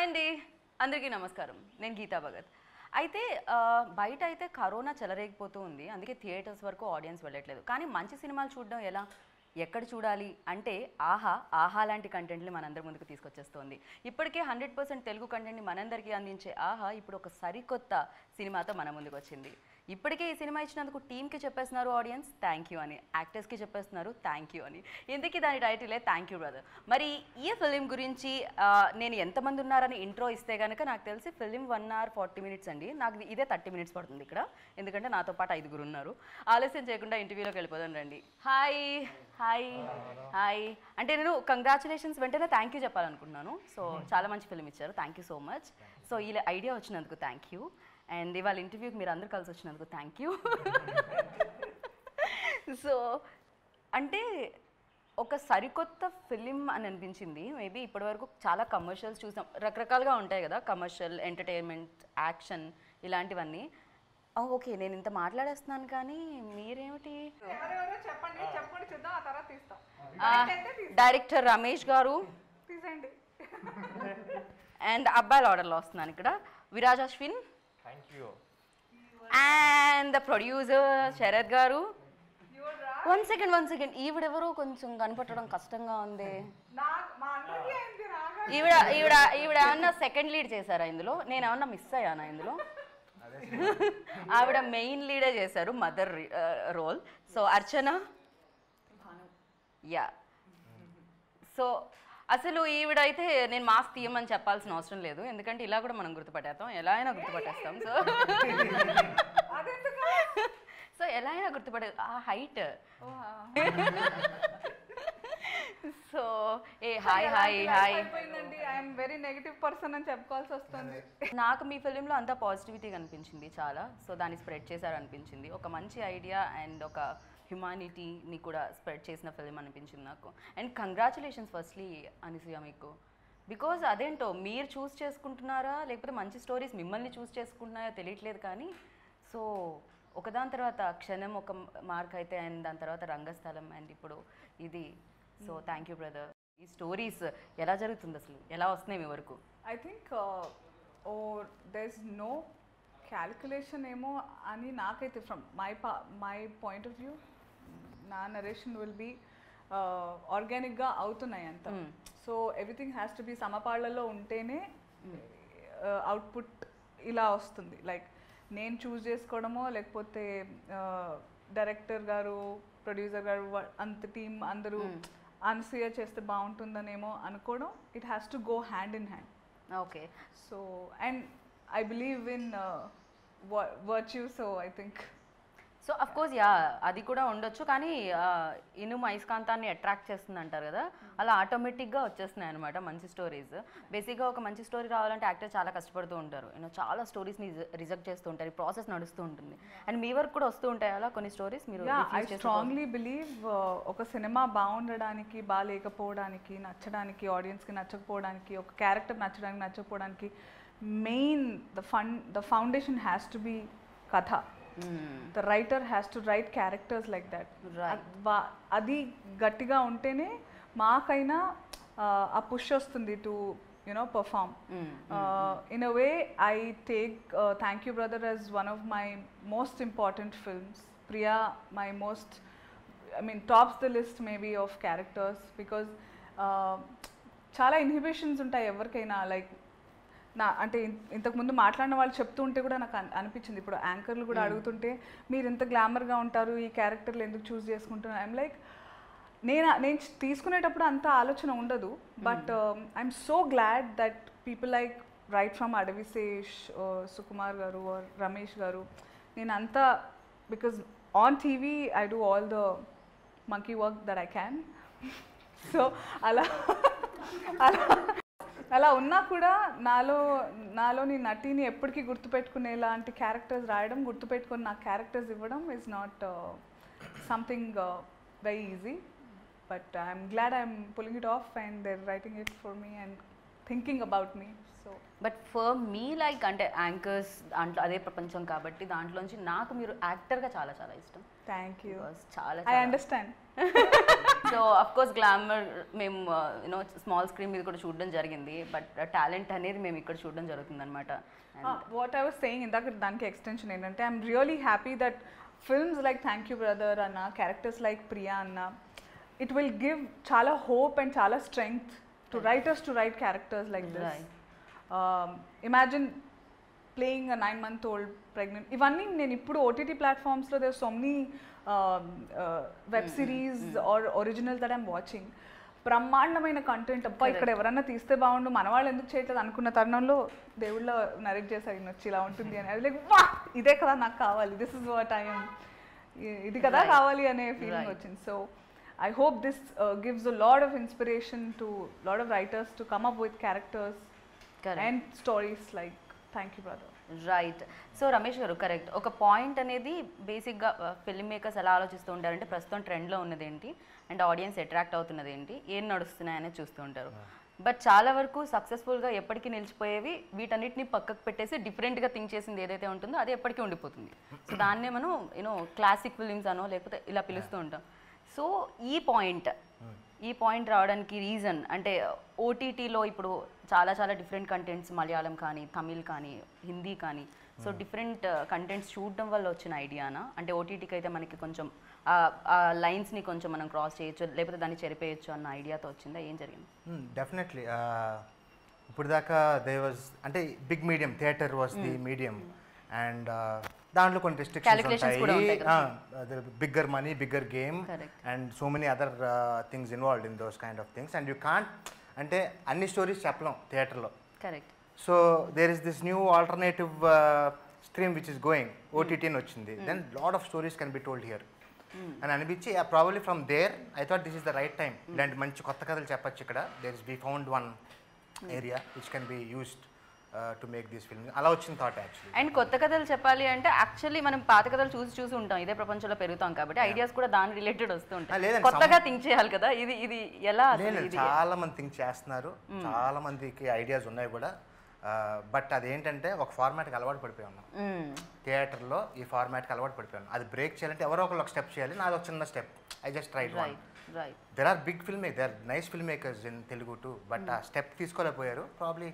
అండి అందరికీ నమస్కారం నేను గీతా భగత్ అయితే ఆ, బయట అయితే కరోనా చెలరేగిపోతూ ఉంది అందుకే థియేటర్స్ వరకు ఆడియన్స్ వెళ్ళట్లేదు కానీ మంచి సినిమాలు చూడడం ఎలా ఎక్కడ చూడాలి అంటే ఆహా ఆహా లాంటి కంటెంట్ని మనందరి ముందుకు తీసుకొచ్చేస్తోంది ఇప్పటికే హండ్రెడ్ పర్సెంట్ తెలుగు కంటెంట్ని మనందరికీ అందించే ఆహా ఇప్పుడు ఒక సరికొత్త సినిమాతో మన ముందుకు వచ్చింది ఇప్పటికే ఈ సినిమా ఇచ్చినందుకు టీంకి చెప్పేస్తున్నారు ఆడియన్స్ థ్యాంక్ యూ అని యాక్టర్స్కి చెప్పేస్తున్నారు థ్యాంక్ యూ అని ఇందుకీ దాని టైటిలే థ్యాంక్ యూ బ్రదర్ మరి ఈ ఫిలిం గురించి ఆ, నేను ఎంతమంది ఉన్నారని ఇంట్రో ఇస్తే కనుక నాకు తెలిసి film one hour forty minutes అండి నాకు ఇదే థర్టీ మినిట్స్ పడుతుంది ఇక్కడ ఎందుకంటే నాతో పాటు ఐదుగురు ఉన్నారు ఆలస్యం చేయకుండా ఇంటర్వ్యూలోకి వెళ్ళిపోదాం రండి హాయ్ హాయ్ హాయ్ అంటే నేను కంగ్రాచులేషన్స్ వెంటనే థ్యాంక్ యూ చెప్పాలనుకుంటున్నాను సో చాలా మంచి ఫిలిం ఇచ్చారు thank you so much so ఇలా ఐడియా వచ్చినందుకు థ్యాంక్ యూ అండ్ ఇవాళ ఇంటర్వ్యూకి మీరు అందరూ కలిసి వచ్చినందుకు థ్యాంక్ యూ సో అంటే ఒక సరికొత్త ఫిలిం అని అనిపించింది మేబీ ఇప్పటివరకు చాలా కమర్షియల్స్ చూసాం రకరకాలుగా ఉంటాయి కదా కమర్షియల్ ఎంటర్టైన్మెంట్ యాక్షన్ ఇలాంటివన్నీ ఆ, ఓకే నేను ఇంత మాట్లాడేస్తున్నాను కానీ మీరేమిటి ఎవరెవరో చెప్పండి చెప్పండి చూద్దాం ఆ తర్వాత తీస్తాం ఆ, డైరెక్టర్ రమేష్ గారు తీసండి అండ్ అబ్బాయిల ఆర్డర్లో వస్తున్నాను ఇక్కడ Viraj Ashwin thank you and the producer Sharath garu one second one second ఈవిడెవరో కొంచెం కనపట్టడం కష్టంగా ఉంది నాకు మా అందరికీ అయింది రాగా ఈవిడ ఈవిడ ఈవిడ ఏమన్నా సెకండ్ లీడ్ చేశారా ఇందులో నేను ఏమన్నా మిస్ అయ్యానా ఇందులో ఆవిడ మెయిన్ లీడే చేశారు mother role so Archana yeah so అసలు ఈవిడైతే నేను మాస్క్ తీయమని చెప్పాల్సిన అవసరం లేదు ఎందుకంటే ఇలా కూడా మనం గుర్తుపట్టేస్తాం ఎలా అయినా గుర్తుపట్టేస్తాం సో అదెందుకు సో ఎలా అయినా గుర్తుపడే ఆ హైట్ సో ఏ హాయ్ హాయ్ హాయ్ అయిపోయిందండి ఐఎమ్ వెరీ నెగిటివ్ పర్సన్ అని చెప్పుకోవాల్సి వస్తుంది నాకు మీ ఫిలింలో అంతా పాజిటివిటీ కనిపించింది చాలా సో దాన్ని స్ప్రెడ్ చేశారు అనిపించింది ఒక మంచి ఐడియా అండ్ ఒక హ్యుమానిటీని కూడా స్ప్రెడ్ చేసిన ఫిలిం అనిపించింది నాకు అండ్ కంగ్రాచులేషన్స్ ఫస్ట్లీ అనిసూయ మీకు బికాజ్ అదేంటో మీరు చూస్ చేసుకుంటున్నారా లేకపోతే మంచి స్టోరీస్ మిమ్మల్ని చూస్ చేసుకుంటున్నాయో తెలియట్లేదు కానీ సో ఒకదాని తర్వాత క్షణం ఒక మార్క్ అయితే అండ్ దాని తర్వాత రంగస్థలం అండ్ ఇప్పుడు ఇది సో థ్యాంక్ యూ బ్రదర్ ఈ స్టోరీస్ ఎలా జరుగుతుంది అసలు ఎలా వస్తున్నాయి మీ వరకు I think oh there no calculation ఏమో అని నాకైతే ఫ్రమ్ మై పా మై పాయింట్ ఆఫ్ వ్యూ నా నరేషన్ విల్ బీ ఆర్గానిక్గా అవుతున్నాయి అంత so everything has to be సమపాళ్లలో ఉంటేనే అవుట్పుట్ ఇలా వస్తుంది లైక్ నేను చూస్ చేసుకోవడమో లేకపోతే డైరెక్టర్ గారు ప్రొడ్యూసర్ గారు వా- అంత టీం అందరూ అనసూయ చేస్తే బాగుంటుందనేమో అనుకోవడం it has to go hand in hand okay so and I believe in virtue so I think so of course yeah అది కూడా ఉండొచ్చు కానీ ఆ, ఇనుము అయస్కాంతాన్ని అట్రాక్ట్ చేస్తుంది అంటారు కదా అలా ఆటోమేటిక్గా వచ్చేస్తున్నాయి అనమాట మంచి స్టోరీస్ బేసిక్గా ఒక మంచి స్టోరీ రావాలంటే యాక్టర్ చాలా కష్టపడుతూ ఉంటారు యూనో చాలా స్టోరీస్ని రిజెక్ట్ చేస్తూ ఉంటారు ఈ ప్రాసెస్ నడుస్తూ ఉంటుంది అండ్ మీ వరకు కూడా వస్తూ ఉంటాయి అలా కొన్ని స్టోరీస్ మీరు యా ఐ refuse చేస్తూ స్ట్రాంగ్లీ బిలీవ్ ఒక సినిమా బాగుండడానికి బాగాలేకపోవడానికి నచ్చడానికి ఆడియన్స్కి నచ్చకపోవడానికి ఒక క్యారెక్టర్ నచ్చడానికి నచ్చకపోవడానికి main the fun the foundation has to be కథ the writer has to write characters like that Right. అది గట్టిగా ఉంటేనే మాకైనా uh, ఆ పుష్ వస్తుంది to you know perform in a way I take thank you brother as one of my most important films Priya my most I mean tops the list maybe of characters because చాలా inhibitions ఉంటాయి ఎవరికైనా like నా అంటే in- ఇంతకుముందు మాట్లాడిన వాళ్ళు చెప్తూ ఉంటే కూడా నాకు అన్- అనిపించింది ఇప్పుడు యాంకర్లు కూడా అడుగుతుంటే మీరు ఇంత గ్లామర్గా ఉంటారు ఈ క్యారెక్టర్లు ఎందుకు చూస్ చేసుకుంటున్నారు ఐమ్ లైక్ నేను నేను తీసుకునేటప్పుడు అంత ఆలోచన ఉండదు but I'm so glad that people like right from Adivi Sesh Sukumar garu or Ramesh garu నేను అంతా because on TV I do all the monkey work that I can so అలా అలా అలా ఉన్నా కూడా నాలో నాలోని నటిని ఎప్పటికీ గుర్తుపెట్టుకునేలాంటి క్యారెక్టర్స్ రాయడం గుర్తుపెట్టుకుని నా క్యారెక్టర్స్ ఇవ్వడం is not something very easy but I'm glad I'm pulling it off and their writing it for me and thinking about me so but for me like అంటే యాంకర్స్ దాంట్లో అదే ప్రపంచం కాబట్టి దాంట్లోంచి నాకు మీరు యాక్టర్గా చాలా చాలా ఇష్టం థ్యాంక్ యూ Because చాలా ఐ చాలా understand so of course glamour మేము యూనో స్మాల్ స్క్రీన్ మీద కూడా చూడడం జరిగింది బట్ టాలెంట్ అనేది మేము ఇక్కడ చూడడం జరుగుతుంది అనమాట వాట్ ఐ వాస్ సేయింగ్ ఇందాక దానికి ఎక్స్టెన్షన్ ఏంటంటే I'm really happy that films like thank you brother అన్న క్యారెక్టర్స్ లైక్ ప్రియా అన్న ఇట్ విల్ గివ్ చాలా హోప్ అండ్ చాలా strength to writers to write characters like this Right. Imagine playing a nine month old pregnant ఇవన్నీ నేను ఇప్పుడు OTT ప్లాట్ఫామ్స్లో there so many web series are original that I'm watching బ్రహ్మాండమైన content అబ్బా ఇక్కడ ఎవరన్నా తీస్తే బాగుండు మన వాళ్ళు ఎందుకు చేయట్లేదు అనుకున్న తరుణంలో దేవుళ్ళ నరేట్ చేశారు ఈయన వచ్చి ఇలా ఉంటుంది అని అది లైక్ వా ఇదే కదా నాకు కావాలి దిస్ ఇస్ వాట్ ఐఎమ్ ఇది కదా Right. కావాలి అనే ఫీలింగ్ Right. వచ్చింది so I hope this gives a lad of inspiration to lad of writers to come up with characters Correct. And stories like thank you brother right so Ramesh garu correct ఒక point అనేది బేసిక్గా film makers ఎలా ఆలోచిస్తూ ఉంటారంటే ప్రస్తుతం ట్రెండ్లో ఉన్నది ఏంటి అండ్ ఆడియన్స్ అట్రాక్ట్ అవుతున్నది ఏంటి ఏం నడుస్తున్నాయి అనేది చూస్తూ ఉంటారు బట్ చాలా వరకు సక్సెస్ఫుల్గా ఎప్పటికీ నిలిచిపోయేవి వీటన్నిటిని పక్కకు పెట్టేసి డిఫరెంట్గా థింక్ చేసింది ఏదైతే ఉంటుందో అది ఎప్పటికీ ఉండిపోతుంది సో దాన్నే మనం యూనో క్లాసిక్ ఫిలిమ్స్ అనో లేకపోతే ఇలా పిలుస్తూ ఉంటాం సో ఈ పాయింట్ ఈ పాయింట్ రావడానికి రీజన్ అంటే ఓటీటీలో ఇప్పుడు చాలా చాలా డిఫరెంట్ కంటెంట్స్ మలయాళం కానీ తమిళ్ కానీ హిందీ కానీ సో డిఫరెంట్ కంటెంట్స్ చూడడం వల్ల వచ్చిన ఐడియానా అంటే ఓటీటీకి అయితే మనకి కొంచెం ఆ లైన్స్ని కొంచెం మనం క్రాస్ చేయొచ్చు లేకపోతే దాన్ని చెరిపేయచ్చు అన్న ఐడియాతో వచ్చిందా ఏం జరిగింది డెఫినెట్లీ ఇప్పుడు దాకా దే వాజ్ అంటే big medium theatre was the medium and దాంట్లో కొన్ని Calculations కూడా ఉంటాయి restrictions bigger money bigger game Correct. And so many other things involved in those kind of things and you can't అంటే అన్ని స్టోరీస్ చెప్పలేం థియేటర్లో correct so there is this new alternative stream which is going OTT అని వచ్చింది then lot of stories can be told here అని అనిపించి probably from there I thought this is the right time ఇలాంటి మంచి కొత్త కథలు చెప్పొచ్చు ఇక్కడ there is be found one area which can be used to make this film అలా వచ్చిన థాట్ యాక్చువల్లీ అండ్ కొత్త కథలు చెప్పాలి అంటే యాక్చువల్లీ మనం పాత కథలు చూసి చూసి ఉంటాం ఇదే ప్రపంచంలో పెరుగుతాం కాబట్టి ఐడియాస్ కూడా దాని రిలేటెడ్ వస్తూ ఆ, ఉంటాయి లేదండి, కొత్తగా థింక్ చేయాలి కదా ఇది ఇది ఎలా అసలు లేదు ఇది చాలా మంది థింక్ చేస్తున్నారు చాలా మందికి ఐడియాస్ ఉన్నాయి కూడా బట్ అదేంటంటే ఒక ఫార్మాట్కి అలవాటు పడిపోయి ఉన్నాం మ్మ్. థియేటర్లో ఈ ఫార్మాట్కి అలవాటు పడిపోయాను అది బ్రేక్ చేయాలంటే ఎవరో ఒకరు ఒక స్టెప్ చేయాలి నాది ఒక చిన్న step I just right one right right there are big film there nice film makers in Telugu too but ఆ స్టెప్ తీసుకోలేకపోయారు ప్రాబ్లీ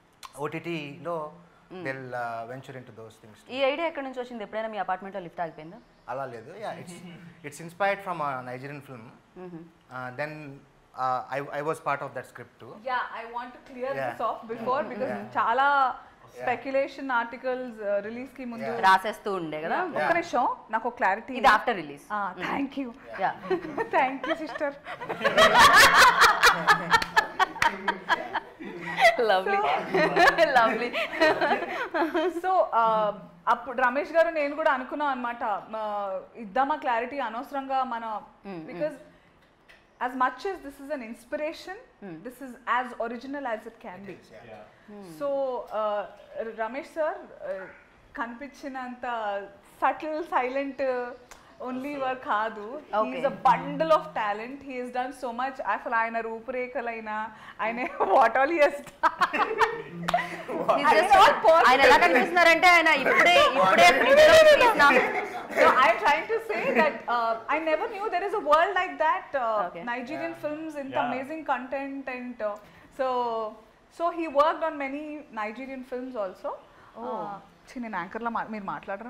ఓటీటీలో they'll venture in to those things ఈ ఐడియా ఎక్కడి నుంచి వచ్చింది ఎప్పుడైనా మీ అపార్ట్మెంట్లో లిఫ్ట్ ఆగిపోయిందా అలా లేదు it's it's inspired from Nigerian film then I I was part of that script to yeah I want to clear Yeah. This off before because చాలా స్పెక్యులేషన్ ఆర్టికల్స్ రిలీజ్ కి ముందు రాసేస్తూ ఉండే కదా Yeah. ఒక్క నిమిషం నాకు క్లారిటీ ఇది after release thank you yeah thank you sister lovely lovely so అప్పుడు రమేష్ గారు నేను కూడా అనుకున్నాం అనమాట ఇద్దామా క్లారిటీ అనవసరంగా మన because as much as this is an inspiration this is as original as it can be so Ramesh sir కనిపించినంత subtle silent only work కాదు Okay. He's a bundle of talent he's done so much అసలు ఆయన రూపురేఖలైనా ఆయన what all he's He's just- ఆయన ఎలా కనిపిస్తున్నారంటే ఆయన ఇప్పుడే ఇప్పుడే fridge లో తీసిన so I'm trying to say that uh, I never knew there is a world like that. Uh, Okay. Nigerian films with Yeah. amazing content, and uh, so so he worked on many Nigerian films also. Oh. చి నేను యాంకర్లో మా మీరు మాట్లాడరా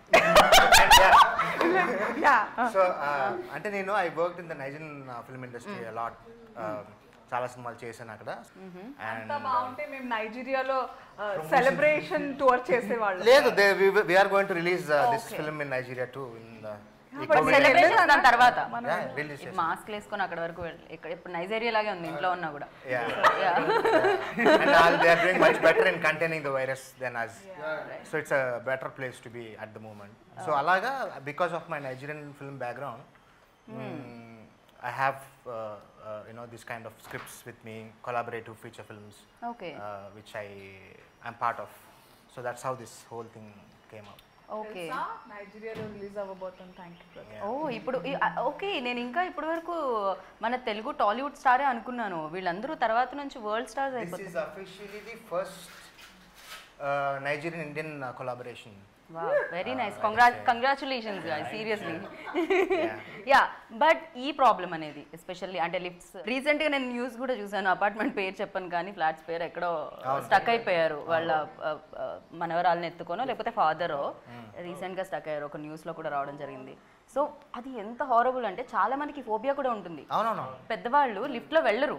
yeah so అంటే నేను I work in the Nigerian film industry a lot చాలా సినిమాలు చేశాను అక్కడ అంత అండ్ బాగుంటే మేము నైజీరియాలో సెలబ్రేషన్ టూర్ చేసేవాళ్ళం లేదు we are going to release this Okay. Film in Nigeria to in but celebration దాని తర్వాత రిలీజ్ మాస్క్ వేసుకొని అక్కడ వరకు వెళ్ళి ఇక్కడ ఇప్పుడు నైజీరియా లాగే ఉంది ఇంట్లో ఉన్నా కూడా Yeah. Yeah. and all, they are doing much better in containing the virus than us. So it's a better place to be at the moment. So alaga, because of my Nigerian film background, mm, I have uh, uh, you know this kind of scripts with me, collaborative feature films, okay uh, which I am part of. So that's how this whole thing came up. Okay నైజీరియాలో release అవ్వబోతుంది thank you ఓ ఇప్పుడు ఈ- ఆ, okay నేను ఇంకా ఇప్పటి వరకు మన తెలుగు టాలీవుడ్ స్టారే అనుకున్నాను వీళ్ళందరూ తర్వాత నుంచి వరల్డ్ స్టార్స్ This అయిపోతారు is officially the first uh, Nigerian Indian uh, collaboration very nice కంగ్రా కంగ్రాచులేషన్స్ సీరియస్లీ యా బట్ ఈ ప్రాబ్లం అనేది ఎస్పెషల్లీ అంటే లిఫ్ట్స్ రీసెంట్గా నేను న్యూస్ కూడా చూసాను అపార్ట్మెంట్ పేరు చెప్పను కానీ ఫ్లాట్స్ పేరు ఎక్కడో స్టక్ అయిపోయారు వాళ్ళ uh, uh, మనవరాలను ఎత్తుకోనో లేకపోతే ఫాదరో రీసెంట్గా స్టక్ అయ్యారు ఒక న్యూస్లో కూడా రావడం జరిగింది సో అది ఎంత హారబుల్ అంటే చాలా మందికి ఫోబియా కూడా ఉంటుంది అవునవును పెద్దవాళ్ళు లిఫ్ట్లో వెళ్ళరు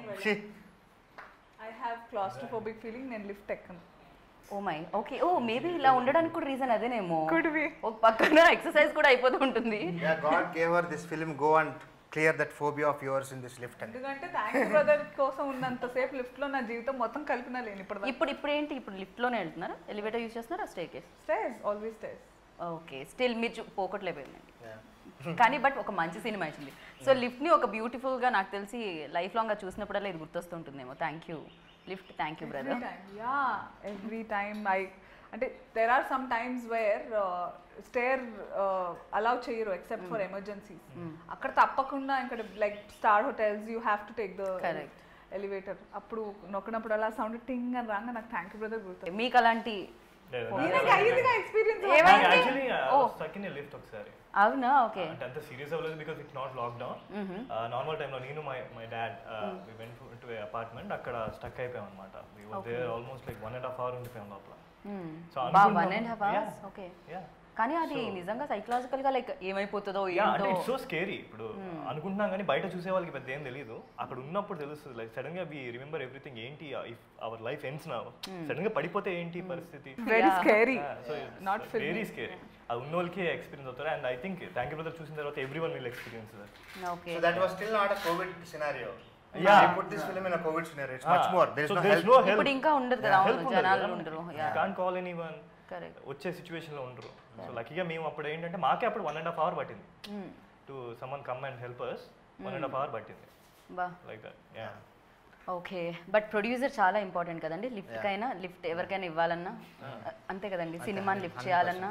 ఐ హ్యావ్ క్లాస్ట్రోఫోబిక్ ఫీలింగ్ నేను లిఫ్ట్ ఎక్కను oh my okay oh maybe ఇలా ఉండడానికి కూడా రీజన్ అదేనేమో Could be. ఒక పక్కన ఎక్సర్సైజ్ కూడా అయిపోతూ ఉంటుంది Yeah, God gave her this film. Go and clear that phobia of yours in this lift. And ఎందుకంటే థ్యాంక్ బ్రదర్ కోసం ఉన్నంతసేపు లిఫ్ట్ లో నా జీవితం మొత్తం కలిపినా లేను ఇప్పుడు ఇప్పుడు ఇప్పుడు ఏంటి ఇప్పుడు లిఫ్ట్లోనే వెళ్తున్నారా ఎలివేటర్ యూస్ చేస్తున్నారా staircase stairs always stairs okay still మీరు చూ- పోగొట్టలేకపోయిందండి కానీ బట్ ఒక మంచి సినిమా ఇచ్చింది సో లిఫ్ట్ని ఒక బ్యూటిఫుల్గా నాకు తెలిసి లైఫ్ లాంగ్గా చూసినప్పుడల్లా ఇది గుర్తొస్తుంటుందేమో thank you lift thank you brother yeah every time I అంటే there are some times where stair allow చేయరు ఎక్సెప్ట్ ఫర్ ఎమర్జెన్సీస్ అక్కడ తప్పకుండా ఇక్కడ like star hotels you have to take the Correct. Elevator అప్పుడు నొక్కినప్పుడు అలా సౌండ్ టింగ్ అని రాగా నాకు థ్యాంక్ యూ బ్రదర్ గుర్తు మీకు అలాంటి ఎక్స్పీరియన్స్ ఏమైంది? Actually oh. Stuck in lift ఒకసారి అవునా ఓకే అంటే అంత సీరియస్ అవ్వలేదు because it's not lockdown normal టైంలో నేను my my dad we went to apartment అక్కడ స్టక్ అయిపోయాం అనమాట we were there almost like one and half hour ఉండిపోయాం లోపల So, బా అనుకున్నాం- one and half hours Yeah. Okay yeah కానీ అది నిజంగా సైకలాజికల్ గా లైక్ ఏమైపోతుందో యా అంటే ఏంటో ఇట్స్ సో స్కేరీ ఇప్పుడు అనుకుంటున్నాం కానీ బయట చూసే వాళ్ళకి పెద్ద ఏం తెలియదు అక్కడ ఉన్నప్పుడు తెలుస్తుంది లైక్ సడన్ గా వి రిమెంబర్ ఎవ్రీథింగ్ ఏంటి ఇఫ్ అవర్ లైఫ్ ఎండ్స్ నా సడన్ గా పడిపోతే ఏంటి పరిస్థితి very Yeah. Scary so not fil very scary అది ఉన్న వాళ్ళకే ఎక్స్పీరియన్స్ అవుతారు and I think thank you brother చూసిన తర్వాత everyone will experience okay So that was still not a COVID scenario. Yeah. They put this film in a COVID scenario. It's much more. There is no help. ఇప్పుడు ఇంకా ఉండదు కదా అవును జనాలు ఉండరు yeah can call anyone correct వచ్చే situation లో ఉండరు సో లక్కీగా మేము అప్పుడు ఏంటంటే మాకే అప్పుడు వన్ అండ్ హాఫ్ అవర్ పట్టింది to summon come and help us one and half hour పట్టింది బా like that yeah okay but producer చాలా ఇంపార్టెంట్ కదండి లిఫ్ట్ కైనా లిఫ్ట్ ఎవరికైనా ఇవ్వాలన్నా అంతే కదండి సినిమాని లిఫ్ట్ చేయాలన్నా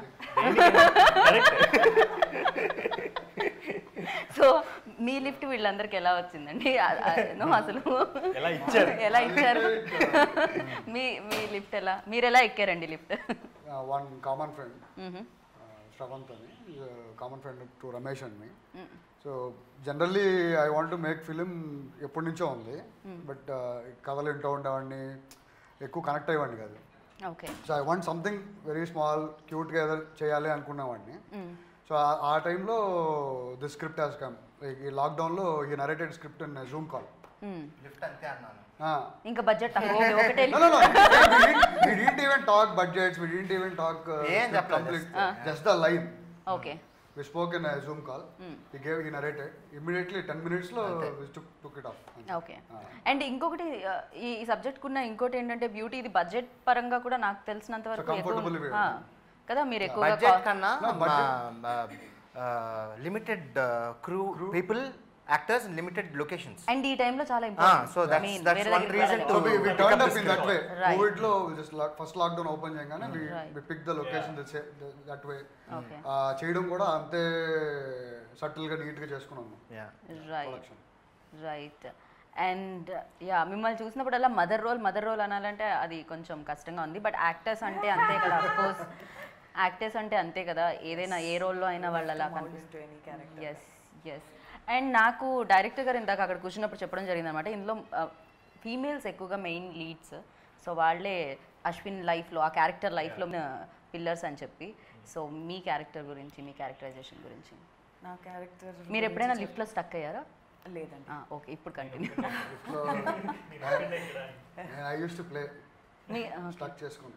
సో మీ లిఫ్ట్ వీళ్ళందరికీ ఎలా వచ్చిందండి ఆ- ఆ- no, అసలు ఎలా ఇచ్చారు ఎలా ఇచ్చారు మీ మీ లిఫ్ట్ ఎలా మీరు ఎలా ఎక్కారండి lift one common friend Shravanth అని common friend to Ramesh and me so generally I want to make film ఎప్పటి నుంచో ఉంది బట్ కథలు వింటూ ఉండేవాడిని ఎక్కువ కనెక్ట్ అయ్యేవాడిని కాదు okay so I want something very small క్యూట్గా ఏదో చేయాలి అనుకునేవాడిని సో ఆ టైంలో ది స్క్రిప్ట్ హాస్ కమ్ ఈ లాక్డౌన్లో ఈ narrated script in Zoom call Lift అంతే అన్నాను. ఇంకా బడ్జెట్ తక్కువ ఓకే, ఒకటే No, no, no. we, didn't, we didn't even talk budgets. We didn't even talk uh, ఏం script చెప్పలేదు, complete. just, Just the line. Okay We spoke in a Zoom call. He gave, he narrated. Immediately, 10 minutes lo, we took, took it off. Okay and ఇంకొకటి ఆ, ఈ subject కున్న ఇంకోటి ఏంటంటే beauty ఇది budget పరంగా కూడా నాకు తెలిసినంత వరకు ఎక్కువ comfortable way. ఆ, కదా మీరు ఎక్కువగా బడ్జెట్ కా- కన్నా No, budget. Limited crew people actors limited locations and ఈ టైంలో చాలా so that's- that's one reason So we, we turned up in Become that way. Right. COVID lo, we just lock, first lockdown open చేయగానే we, Right. we picked the location the sa- the- that way. Okay Uh, చేయడం కూడా అంతే సటిల్గా నీట్గా చేసుకున్నాము right right and yeah మిమ్మల్ని చూసినప్పుడల్లా mother role mother role అనాలంటే అది కొంచెం కష్టంగా ఉంది బట్ యాక్టర్స్ అంటే అంతే కదా కోర్స్ యాక్టర్స్ అంటే అంతే కదా ఏదైనా ఏ రోల్లో అయినా వాళ్ళు అలా కనిపిస్తుంది ఎస్ ఎస్ అండ్ నాకు డైరెక్టర్ గారు ఇందాక అక్కడ కూర్చున్నప్పుడు చెప్పడం జరిగింది అనమాట ఇందులో ఫీమేల్స్ ఎక్కువగా మెయిన్ లీడ్స్ సో వాళ్ళే అశ్విన్ లైఫ్లో ఆ క్యారెక్టర్ లైఫ్లో పిల్లర్స్ అని చెప్పి సో మీ క్యారెక్టర్ గురించి మీ క్యారెక్టరైజేషన్ గురించి నా క్యారెక్టర్ మీరు ఎప్పుడైనా లిఫ్ట్లో స్టక్ అయ్యారా లేదండి ఓకే ఇప్పుడు continue I use to play me start చేసుకుని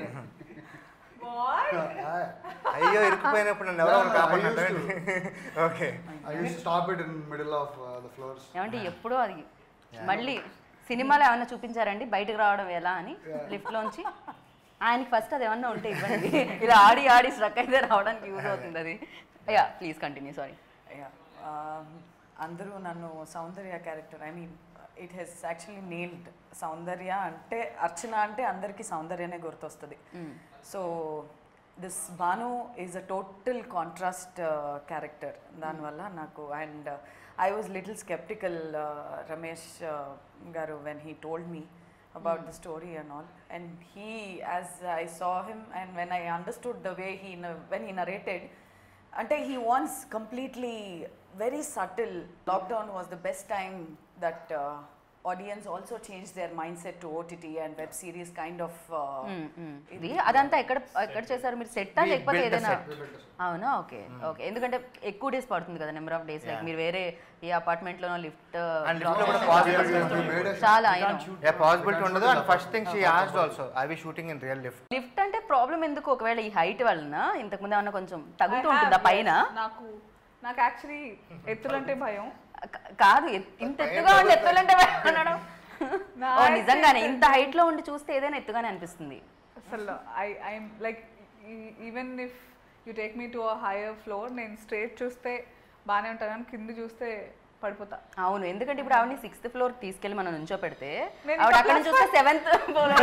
అయ్యో ఇరుక్కుపోయినప్పుడు నన్ను ఎవరో Yeah, I used కాపాడినట్టు okay I use stop it in middle of the floors ఏమంటే ఎప్పుడో అది మళ్ళీ సినిమాలో ఏమన్నా చూపించారండి బయటకు రావడం ఎలా అని లిఫ్ట్లోంచి ఆయనకి ఫస్ట్ అది ఏమన్నా ఉంటే ఇవ్వండి ఇలా ఆడి ఆడి స్ట్రక్ అయితే రావడానికి యూజ్ అవుతుంది అది yeah please continue sorry Yeah. Um, అందరూ నన్ను Soundarya character I mean it he's actually nailed Soundarya అంటే అర్చన అంటే అందరికీ సౌందర్యనే గుర్తొస్తుంది so this Bhanu is a total contrast character దానివల్ల నాకు and I was little skeptical Ramesh గారు when he told me about the story and all. And he, as I saw him, and when I understood the way he na- when he narrated, ante he wants completely very subtle. Lockdown was the best time that uh, audience also changed their mindset to OTT and web series kind of. Uh, మ్మ్, మ్మ్. ఇది అదంతా ఎక్కడ ఎక్కడ చేశారు మీరు సెట్టా We లేకపోతే built a ఏదైనా set. అవునా ఓకే ఓకే ఎందుకంటే ఎక్కువ డేస్ పడుతుంది కదా నెంబర్ ఆఫ్ డేస్ లైక్ మీరు వేరే ఏ అపార్ట్మెంట్ లోనో లిఫ్ట్ And lift లో కూడా possible చాలా అయినా Yeah, possibility ఉండదు and first thing she asked also I we shooting in real lift lift అంటే ప్రాబ్లం ఎందుకు ఒకవేళ ఈ హైట్ వలన ఇంతకు ముందు ఏమన్నా కొంచెం తగ్గుతూ I have, ఉంటుందా పైన yes. నాకు నాకు యాక్చువల్లీ ఎత్తులంటే భయం క- కాదు ఎత్- ఇంత ఎత్తుగా ఉండి ఎత్తులంటే భయం అనడం ఓ నిజంగానే ఇంత హైట్ లో ఉండి చూస్తే ఏదైనా ఎత్తుగానే అనిపిస్తుంది అసలు I I'm like even if you take me to a higher floor నేను స్ట్రేట్ చూస్తే బాగానే ఉంటాను కానీ కింద చూస్తే పడిపోతా అవును ఎందుకంటే ఇప్పుడు ఆవిడని సిక్స్త్ ఫ్లోర్ తీసుకెళ్లి మనం నుంచో పెడితే నేను ఆవిడ ఇంకా అక్కడ నుంచి చూస్తే సెవెంత్ ఫ్లోర్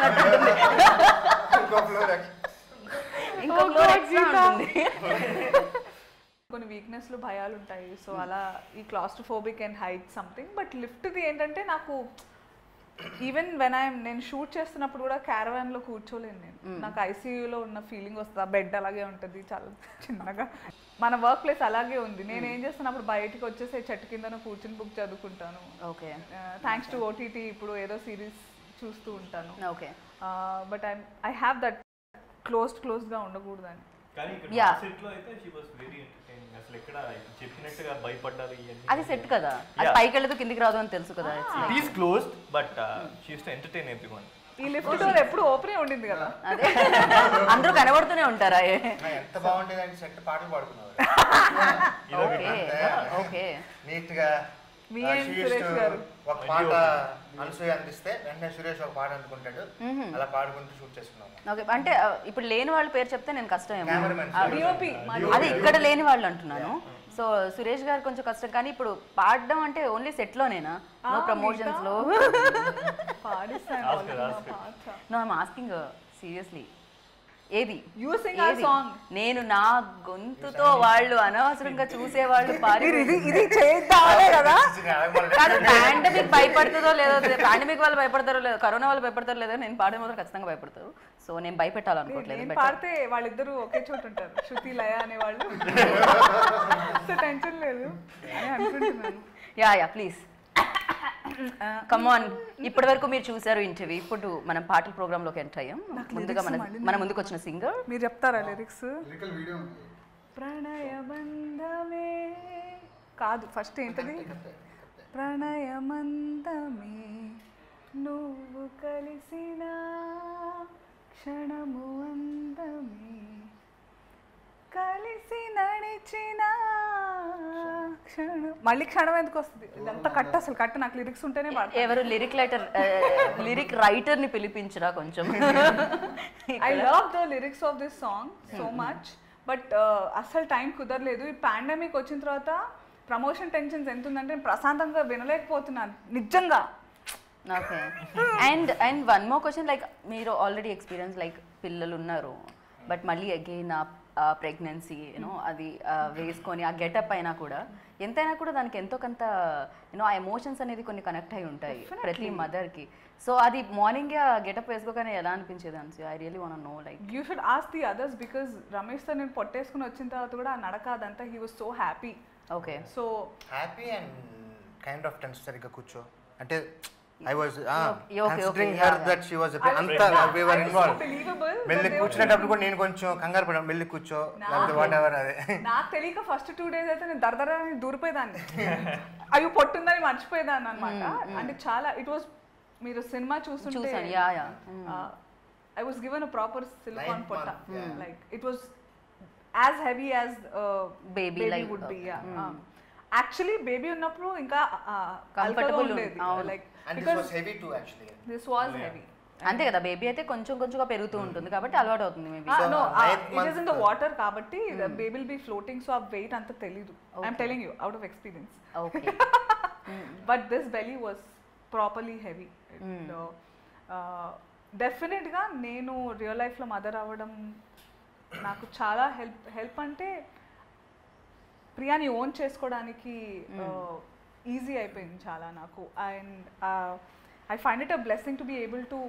ఇంకో Oh ఫ్లోర్ God, ఎక్స్ట్రా గీత. ఉంటుంది కొన్ని వీక్నెస్లు భయాలు ఉంటాయి సో అలా ఈ claustrophobic and height something but లిఫ్ట్ది ఏంటంటే నాకు ఈవెన్ వెన్ ఐ నేను షూట్ చేస్తున్నప్పుడు కూడా caravan లో కూర్చోలేను నేను నాకు ఐసీయూలో ఉన్న ఫీలింగ్ వస్తుంది ఆ బెడ్ అలాగే ఉంటుంది చాలా చిన్నగా మన వర్క్ ప్లేస్ అలాగే ఉంది నేను ఏం చేస్తున్నప్పుడు బయటికి వచ్చేసి చెట్టు కిందన కూర్చుని బుక్ చదువుకుంటాను ఓకే థ్యాంక్స్ టు ఓటీటీ ఇప్పుడు ఏదో సిరీస్ చూస్తూ ఉంటాను okay but I I have that closed క్లోజ్డ్గా ఉండకూడదని కానీ ఇక్కడ Yeah. సెట్ లో అయితే షీ వాస్ వెరీ ఎంటర్టైనింగ్ అసలు ఎక్కడ చెప్పినట్టుగా భయపడ్డారు ఇవన్నీ అది సెట్ కదా అది Yeah. పైకి వెళ్తే కిందికి రాదు అని తెలుసు కదా It's like- it is closed but she to entertain everyone ఈ లిఫ్ట్ డోర్ ఎప్పుడు ఓపెనే ఉండింది కదా అదే అందరూ కనబడుతూనే ఉంటారా ఎంత బాగుండేదండి సెట్ పాటలు పాడుకున్నారు ఓకే ఓకే నీట్ గా మీ ఆ, and she used Suresh to గారు. ఒక పాట అనసూయ అందిస్తే వెంటనే సురేష్ ఒక పాట అందుకుంటాడు అలా పాడుకుంటూ షూట్ చేసుకున్నాము ఓకే అంటే ఆ, ఇప్పుడు లేని వాళ్ళ పేరు చెప్తే నేను కష్టం ఏమో Cameraman. ఆ, డిఓపి అదే ఇక్కడ లేని వాళ్ళు అంటున్నాను సో సురేష్ గారు కొంచెం కష్టం కానీ ఇప్పుడు పాడడం అంటే ఓన్లీ సెట్ లోనేనా నో ప్రమోషన్స్ లో పాడిస్తాను Ask her, already ask నా her. పాట. నో ఐమ్ ఆస్కింగ్ సీరియస్లీ ఏది You sing our ఏది? song. నేను నా గొంతుతో వాళ్ళు అనవసరంగా చూసేవాళ్ళు పాడి ఇది ఇది చేద్దామే కదా కాదు పాండమిక్ భయపడుతుందో లేదో పాండమిక్ వాళ్ళు భయపడతారో లేదో కరోనా వాళ్ళు భయపడతారో లేదో నేను పాడే మాత్రం ఖచ్చితంగా భయపడతారు సో నేను భయపెట్టాలనుకోవట్లేదు నేను better. పాడితే వాళ్ళిద్దరూ ఒకే చోట ఉంటారు శృతి లయ అనేవాళ్ళు సో టెన్షన్ లేదు అని అనుకుంటున్నాను యా యా ప్లీజ్ కమాన్ ఇప్పటి వరకు మీరు చూసారు ఇంటర్వ్యూ ఇప్పుడు మనం పాటల ప్రోగ్రామ్ లోకి ఎంటర్ అయ్యాం ముందుగా మన మన ముందుకు వచ్చిన సింగర్ మీరు చెప్తారా లిరిక్స్ లిరికల్ వీడియో ఉంది ప్రణయబంధమే కాదు ఫస్ట్ ఏంటది ప్రణయమందమే నువ్వు కలిసిన క్షణము అందమే కలిసి నడిచిన క్షణం మళ్ళీ క్షణం ఎందుకు వస్తుంది ఇదంతా కట్ అసలు కట్ నాకు లిరిక్స్ ఉంటేనే పాడతాను ఎవరు లిరిక్ రైటర్ లిరిక్ రైటర్ ని పిలిపించరా కొంచెం I love the lyrics of this song so much but అస్సలు టైం కుదరలేదు ఈ పాండమిక్ వచ్చిన తర్వాత ప్రమోషన్ టెన్షన్స్ ఎంత ఉందంటే నేను ప్రశాంతంగా వినలేకపోతున్నాను నిజంగా okay and and one more question like మీరు ఆల్రెడీ ఎక్స్పీరియన్స్ లైక్ పిల్లలు ఉన్నారు బట్ మళ్ళీ అగైన్ ఆ ప్రెగ్నెన్సీ యూనో అది ఆ, వేసుకొని ఆ గెటప్ అయినా కూడా ఎంతైనా కూడా దానికి ఎంతో కొంత యూనో ఆ ఎమోషన్స్ అనేది కొన్ని కనెక్ట్ అయి ఉంటాయి ప్రతి మదర్కి సో అది మార్నింగ్ ఆ గెటప్ వేసుకోగానే ఎలా అనిపించేది అని I really want know like you should ask the others because Ramesh sir నేను పొట్టేసుకుని వచ్చిన తర్వాత కూడా ఆ నడక అదంతా he was so happy okay so happy and kind of tense సరిగ్గా కూర్చో అంటే I was okay, okay, considering yeah, her yeah. That she was అంతా వి వర్ ఇన్వాల్వ్ బిలీవబుల్ వెళ్ళి కూర్చునేటప్పుడు కూడా నేను కొంచెం కంగారు పడాను వెళ్ళి కూర్చో లేకపోతే వాట్ ఎవర్ అదే నాకు తెలియక ఫస్ట్ టూ డేస్ అయితే నేను దరదర దూరిపోయేదాన్ని అయ్యో పొట్టుందని మర్చిపోయేదాన్ని అనమాట అంటే చాలా ఇట్ వాస్ మీరు సినిమా చూస్తుంటే చూసాను yeah yeah I was given a proper silicon Ninth పొట్ట month, yeah. Like it was as heavy as Baby, like, would be uh, actually baby ఉన్నప్పుడు ఇంకా Comfortable కంఫర్టబుల్ ఉంది, ఉండేది అవును. Like and this because was heavy to actually this was heavy అంతే కదా baby అయితే కొంచెం కొంచెంగా పెరుగుతూ ఉంటుంది కాబట్టి అలవాటు అవుతుంది maybe So, no ninth it is in the month- water కాబట్టి baby will be floating so ఆ వెయిట్ అంత తెలీదు I'm telling you out of experience okay but this belly was properly heavy డెఫినెట్గా నేను రియల్ లైఫ్లో మదర్ అవ్వడం నాకు చాలా హెల్ప్ హెల్ప్ అంటే ప్రియాని ఓన్ చేసుకోవడానికి ఈజీ అయిపోయింది చాలా నాకు and I find it a blessing to be able to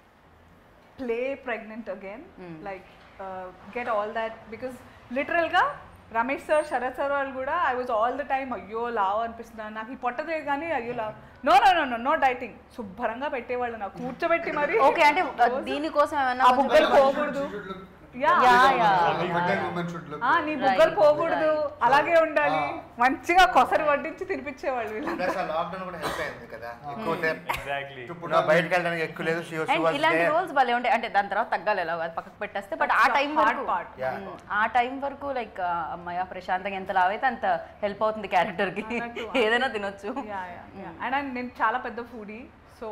play pregnant again like get all that because లిటరల్గా రమేష్ సార్ శరత్ సార్ వాళ్ళు కూడా I was all the time అయ్యో లావ్ అనిపిస్తుంది నాకు ఈ పొట్టదే కానీ అయ్యో లావ్ no no no no no dieting శుభ్రంగా పెట్టేవాళ్ళు నాకు కూర్చోబెట్టి మరి ఓకే అంటే దీనికోసం ఏమన్నా ఆ కొంచెం బుగ్గలు పోకూడదు yeah yeah yeah Pregnant women should look ఆ, నీ బుగ్గలు పోకూడదు అలాగే ఉండాలి మంచిగా కొసరి వడ్డించి తినిపించేవాళ్ళు వీళ్ళు ప్లస్ ఆ లాక్డౌన్ కూడా హెల్ప్ అయింది కదా ఎక్కువ ఎగ్జాక్ట్లీ ఇప్పుడు బయటకు వెళ్ళడానికి ఎక్కువ లేదు she was- she and was ఇలాంటి there. రోల్స్ భలే ఉంటాయి అంటే దాని తర్వాత తగ్గాలి ఎలా అది పక్కకు పెట్టేస్తే బట్ ఆ That's the టైం hard వరకు part. Yeah. Mm, ఆ టైం వరకు లైక్ అమ్మాయ ప్రశాంతంగా ఎంత లావైతే అంత హెల్ప్ అవుతుంది క్యారెక్టర్ కి అన్నట్టు. ఏదైనా తినొచ్చు యా యా యా అండ్ నేను చాలా పెద్ద ఫుడీ సో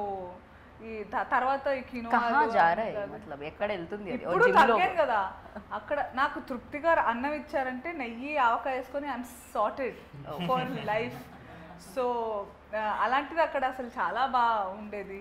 ఈ త- తర్వాత ఈ కినో కహా జా రహా హై మతలబ్ ఎక్కడ వెళ్తుంది అది ఇప్పుడు జిమ్ లో తగ్గాను కదా అక్కడ నాకు తృప్తిగా అన్నం ఇచ్చారంటే నెయ్యి ఆవకాయ వేసుకొని I'm sorted for life so అలాంటిది అక్కడ అసలు చాలా బాగా ఉండేది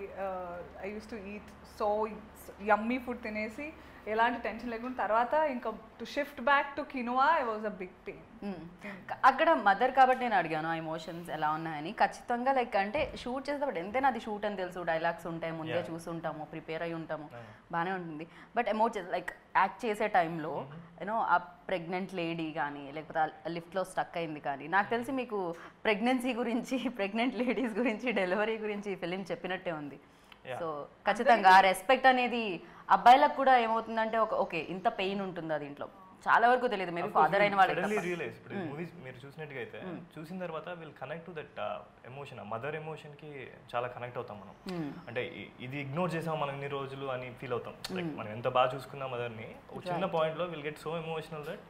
I use to eat so yummy food తినేసి ఎలాంటి టెన్షన్ లేకుండా తర్వాత ఇంకా to shift back to quinoa I was a big pain Mm. క- అక్కడ మదర్ కాబట్టి నేను అడిగాను ఆ ఎమోషన్స్ ఎలా ఉన్నాయని ఖచ్చితంగా లైక్ అంటే షూట్ చేసేటప్పుడు ఎంతైనా అది షూట్ అని తెలుసు డైలాగ్స్ ఉంటాయి ముందే చూసుంటాము ప్రిపేర్ అయి ఉంటాము బాగానే ఉంటుంది బట్ ఎమోషన్స్ లైక్ యాక్ట్ చేసే టైంలో యూనో ఆ ప్రెగ్నెంట్ లేడీ కానీ లేకపోతే ఆ లిఫ్ట్లో స్టక్ అయింది కానీ నాకు తెలిసి మీకు ప్రెగ్నెన్సీ గురించి ప్రెగ్నెంట్ లేడీస్ గురించి డెలివరీ గురించి ఫిలిం చెప్పినట్టే ఉంది సో ఖచ్చితంగా ఆ రెస్పెక్ట్ అనేది అబ్బాయిలకు కూడా ఏమవుతుందంటే ఒక ఓకే ఇంత పెయిన్ ఉంటుందా దీంట్లో చాలా వరకు తెలియదు మేబీ ఫాదర్ అయిన వాళ్ళకి సడన్లీ తప్ప. రియలైజ్ ఇప్పుడు మూవీస్ మీరు చూసినట్టుగా అయితే చూసిన తర్వాత will connect to that emotion mother emotion కి చాలా కనెక్ట్ అవుతాం మనం అంటే ఇ- ఇది ఇగ్నోర్ చేసాం మనం ఇన్ని రోజులు అని ఫీల్ అవుతాం లైక్ మనం ఎంత బాగా చూసుకున్నా మదర్ ని ఒక చిన్న పాయింట్ లో will get so emotional that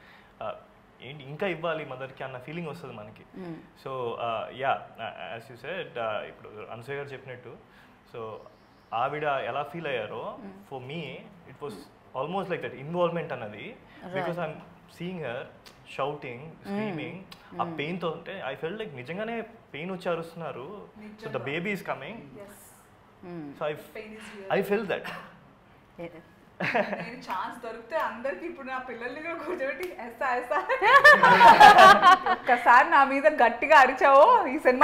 ఏంటి ఇంకా ఇవ్వాలి mother కి అన్న ఫీలింగ్ వస్తుంది మనకి so yeah as you said ఇప్పుడు అనసూయ గారు చెప్పినట్టు సో ఆవిడ ఎలా ఫీల్ అయ్యారో for me it was almost like that involvement అన్నది because I'm seeing her shouting screaming ఆ పెయిన్ తో ఉంటే ఐ ఫెల్ లైక్ నిజంగానే పెయిన్ వచ్చి అరుస్తున్నారు so the baby is coming so I I felt that ఏ- నేను ఛాన్స్ దొరికితే అందరికి ఇప్పుడు నా పిల్లల్ని కూడా కూర్చోబెట్టి ఎస్తా ఎస్తా ఒక్కసారి నా మీద గట్టిగా అరిచావో ఈ సినిమా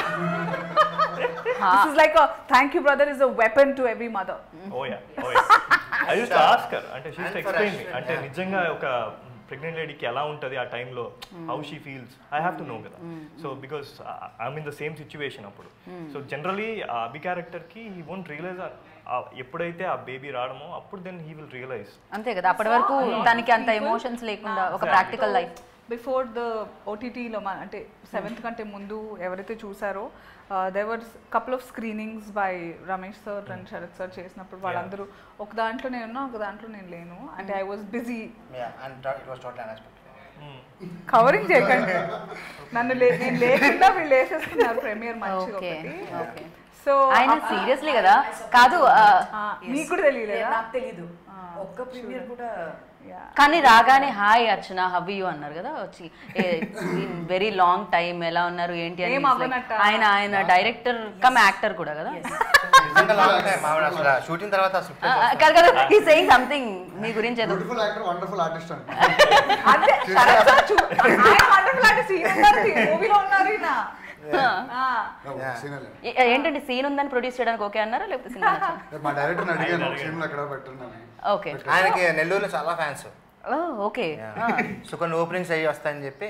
this is like thank you brother is a weapon to every mother oh yeah oh yeah I use to ask అంటే she And for explain Ashwin, అంటే yeah. నిజంగా ఒక ప్రెగ్నెంట్ లేడీకి ఎలా ఉంటుంది ఆ టైంలో how she feels I have to know కదా so because I'm in the same situation అప్పుడు సో జనరలీ ఆ అభి క్యారెక్టర్కి హీ వోంట్ రియలైజ్ ఎప్పుడైతే ఆ బేబీ రావడమో అప్పుడు దెన్ హీ విల్ రియలైజ్ అంతే కదా అప్పటి వరకు తనకి అంత ఎమోషన్స్ లేకుండా ఒక ప్రాక్టికల్ లైఫ్ బిఫోర్ ద ఓటీటీలో అంటే సెవెంత్ కంటే ముందు ఎవరైతే చూసారో దేవర్ couple of screenings by Ramesh sir and Sharath sir చేసినప్పుడు వాళ్ళందరూ ఒక దాంట్లో నేను ఉన్నా ఒక దాంట్లో నేను లేను అంటే I was busy Yeah, and it was totally unexpected. Covering చేయకండి నన్ను లే- నేను లేకుండా వీళ్ళు వేసేస్తున్నారు ప్రీమియర్ మంచిగా ఓకే ఒకటి ఓకే సో ఆయన సీరియస్లీ కదా కాదు ఆ, నీకు కూడా తెలియలేదా నాకు తెలీదు ఒక్క ప్రీమియర్ కూడా Yeah. కానీ రాగానే హాయ్ అర్చన హవ్ యూ అన్నారు కదా వచ్చి వెరీ లాంగ్ టైం ఎలా ఉన్నారు ఏంటి అని ఏం it's like అవ్వనట్టా? ఆయన ఆయన డైరెక్టర్ కమ్ యాక్టర్ కూడా కదా నిజంగా long time. ఆవిడ అసలు షూటింగ్ తర్వాత అసలు ఆ, ఆ, కాదు కదా ఈ సెయింగ్ సంథింగ్ మీ గురించి ఏదో బ్యూటిఫుల్ యాక్టర్ వండర్ఫుల్ ఆర్టిస్ట్ అండి అదే శరత్ సార్ చూ- ఆయన వండర్ఫుల్ అంటే సీన్ ఉన్నారు మూవీలో ఉన్నారు ఈయన ఆ. సీనియర్ ఏ- ఏంటండి సీన్ ఉందని ప్రొడ్యూస్ చేయడానికి ఓకే అన్నారా లేకపోతే సినిమా మా డైరెక్టర్ని అడిగాను సీన్లో ఎక్కడ పెట్టండి ఓకే ఆయనకి నెల్లూరులో చాలా ఫ్యాన్స్ ఓకే సో కొన్ని ఓపెనింగ్స్ అయ్యి వస్తాయని చెప్పి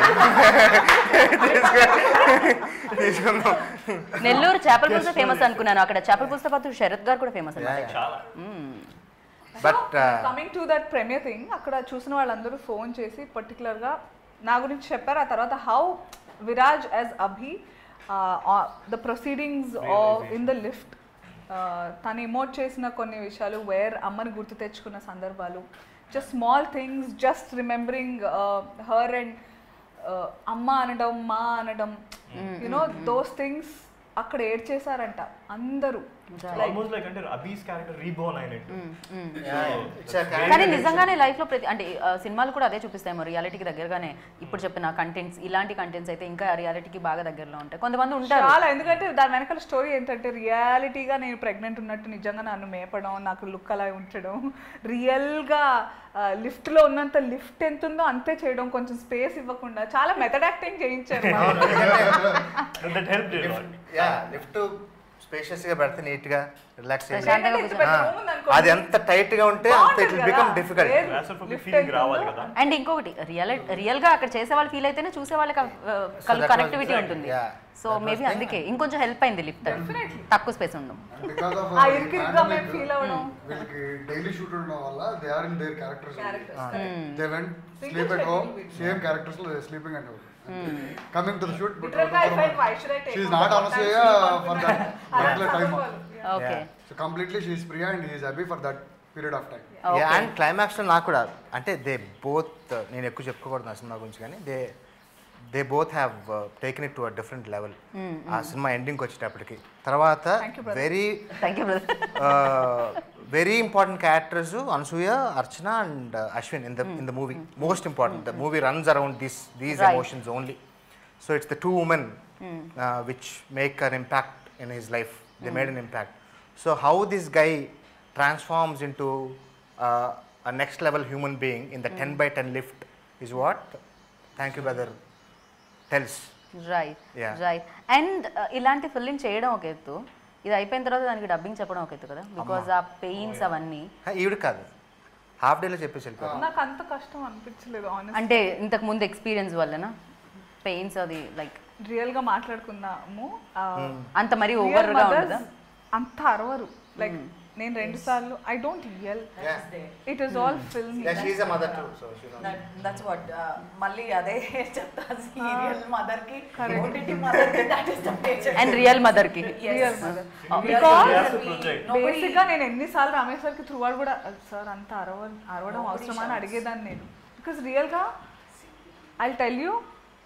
తీసుకున్నాం నెల్లూరు చేపల పులుసు ఫేమస్ అనుకున్నాను అక్కడ చేపల పులుసు పాటు శరత్ గారు కూడా ఫేమస్ అన్నమాట చాలా but coming to that premiere thing అక్కడ చూసిన వాళ్ళందరూ ఫోన్ చేసి పర్టికులర్గా నా గురించి చెప్పారు ఆ తర్వాత how Viraj as Abhi the proceedings in the lift తను ఇమోట్ చేసిన కొన్ని విషయాలు వేర్ అమ్మని గుర్తు తెచ్చుకున్న సందర్భాలు just small things just remembering her and అమ్మ అనడం మా అనడం యునో దోస్ థింగ్స్ అక్కడ ఏడ్ చేశారంట అందరూ ఆల్మోస్ట్ లైక్ అంటే అబీస్ క్యారెక్టర్ రీబోర్న్ అయినట్టు కానీ నిజంగానే లైఫ్ లో ప్రతి అంటే ఆ, సినిమాలు కూడా అదే చూపిస్తాయి రియాలిటీకి దగ్గరగానే ఇప్పుడు చెప్పిన కంటెంట్స్ ఇలాంటి కంటెంట్స్ అయితే ఇంకా రియాలిటీకి బాగా దగ్గరలో ఉంటాయి కొంతమంది ఉంటారు చాలా ఎందుకంటే దాని వెనకాల స్టోరీ ఏంటంటే రియాలిటీగా నేను ప్రెగ్నెంట్ ఉన్నట్టు నిజంగా నన్ను మేపడం నాకు లుక్ అలా ఉంచడం రియల్గా లిఫ్ట్లో ఉన్నంత లిఫ్ట్ ఎంత ఉందో అంతే చేయడం కొంచెం స్పేస్ ఇవ్వకుండా చాలా మెథడ్ యాక్టింగ్ చేయించారు that help yeah lift spacious గా పెడితే నీట్ గా రిలాక్స్ ప్రశాంతంగా ఇంత పెద్ద room ఉందనుకోండి. అది ఎంత టైట్ గా ఉంటే అంత ఇట్ బాగుంటుంది బికమ్ కదా. డిఫికల్ట్ ఏది క్లాస్ట్రోఫోబిక్ lift ఫీలింగ్ అవుతుందో, రావాలి కదా అండ్ ఇంకొకటి రియల్ రియల్ గా అక్కడ చేసే వాళ్ళు ఫీల్ అయితేనే చూసే వాళ్ళకి that was కనెక్టివిటీ right. ఉంటుంది Yeah. So That was maybe thing. అందుకే ఇంకొంచెం హెల్ప్ అయింది లిఫ్ట్ తక్కువ స్పేస్ ఉండడం And because of ఆ uh, ఇరుకిరుగ్గా మేము pandemic, ఫీల్ అవ్వడం వీళ్ళకి డైలీ షూట్ ఉండడం వల్ల they are in there characters Characters, they went sleep at home same characters లో sleeping and coming to the shoot Literally, I felt, why should I take she is one not more Anasuya time? For that particular time okay so completely she is Priya and he is happy for that period of time and climax లో నాకు కూడా అంటే they both నేను ఎక్కువ చెప్పుకోకూడదు ఆ సినిమా గురించి కానీ they they both have taken it to a different level ఆ సినిమా ఎండింగ్ వచ్చేటప్పటికి తర్వాత very thank you brother very important characters Anasuya Archana and Ashwin in the in the movie most important the movie runs around this these Right. Emotions only so it's the two women which make an impact in his life they made an impact so how this guy transforms into a next level human being in the 10 by 10 lift is what thank you brother tells right Yeah. Right and ఇలాంటి filling చేయడం ఒక ఎత్తు ఇది అయిపోయిన తర్వాత దానికి dubbing చెప్పడం ఒక ఎత్తు కదా బికాజ్ ఆ పెయిన్స్ అవన్నీ హా, ఈవిడ కాదు హాఫ్ డేలో చెప్పేసి వెళ్ళిపోయారు నాకు అంత కష్టం అనిపించలేదు ఆనెస్ట్ అంటే ఇంతకు ముందు ఎక్స్పీరియన్స్ వల్లనా పెయిన్స్ అది లైక్ రియల్ గా మాట్లాడుకున్నాము ఆ, అంత మరీ real ఓవర్ గా mothers ఉండదా అంత అరవరు లైక్ నేను రెండు సార్లు ఐ డోంట్ యల్ it is all film yeah she's a mother too so she knows. That's what మళ్ళీ అదే చెప్తా సీరియల్ మదర్ కి ఓటీటీ మదర్ కి that is the major and real mother కి real mother He because has to project. Basic గా నేను ఎన్నిసార్లు రమేష్ సార్కి త్రూ అవుట్ కూడా సార్ అంత అరవ అరవడం అవసరమా అని అడిగేదాన్ని నేను బికాస్ రియల్ గా ఐ టెల్ యూ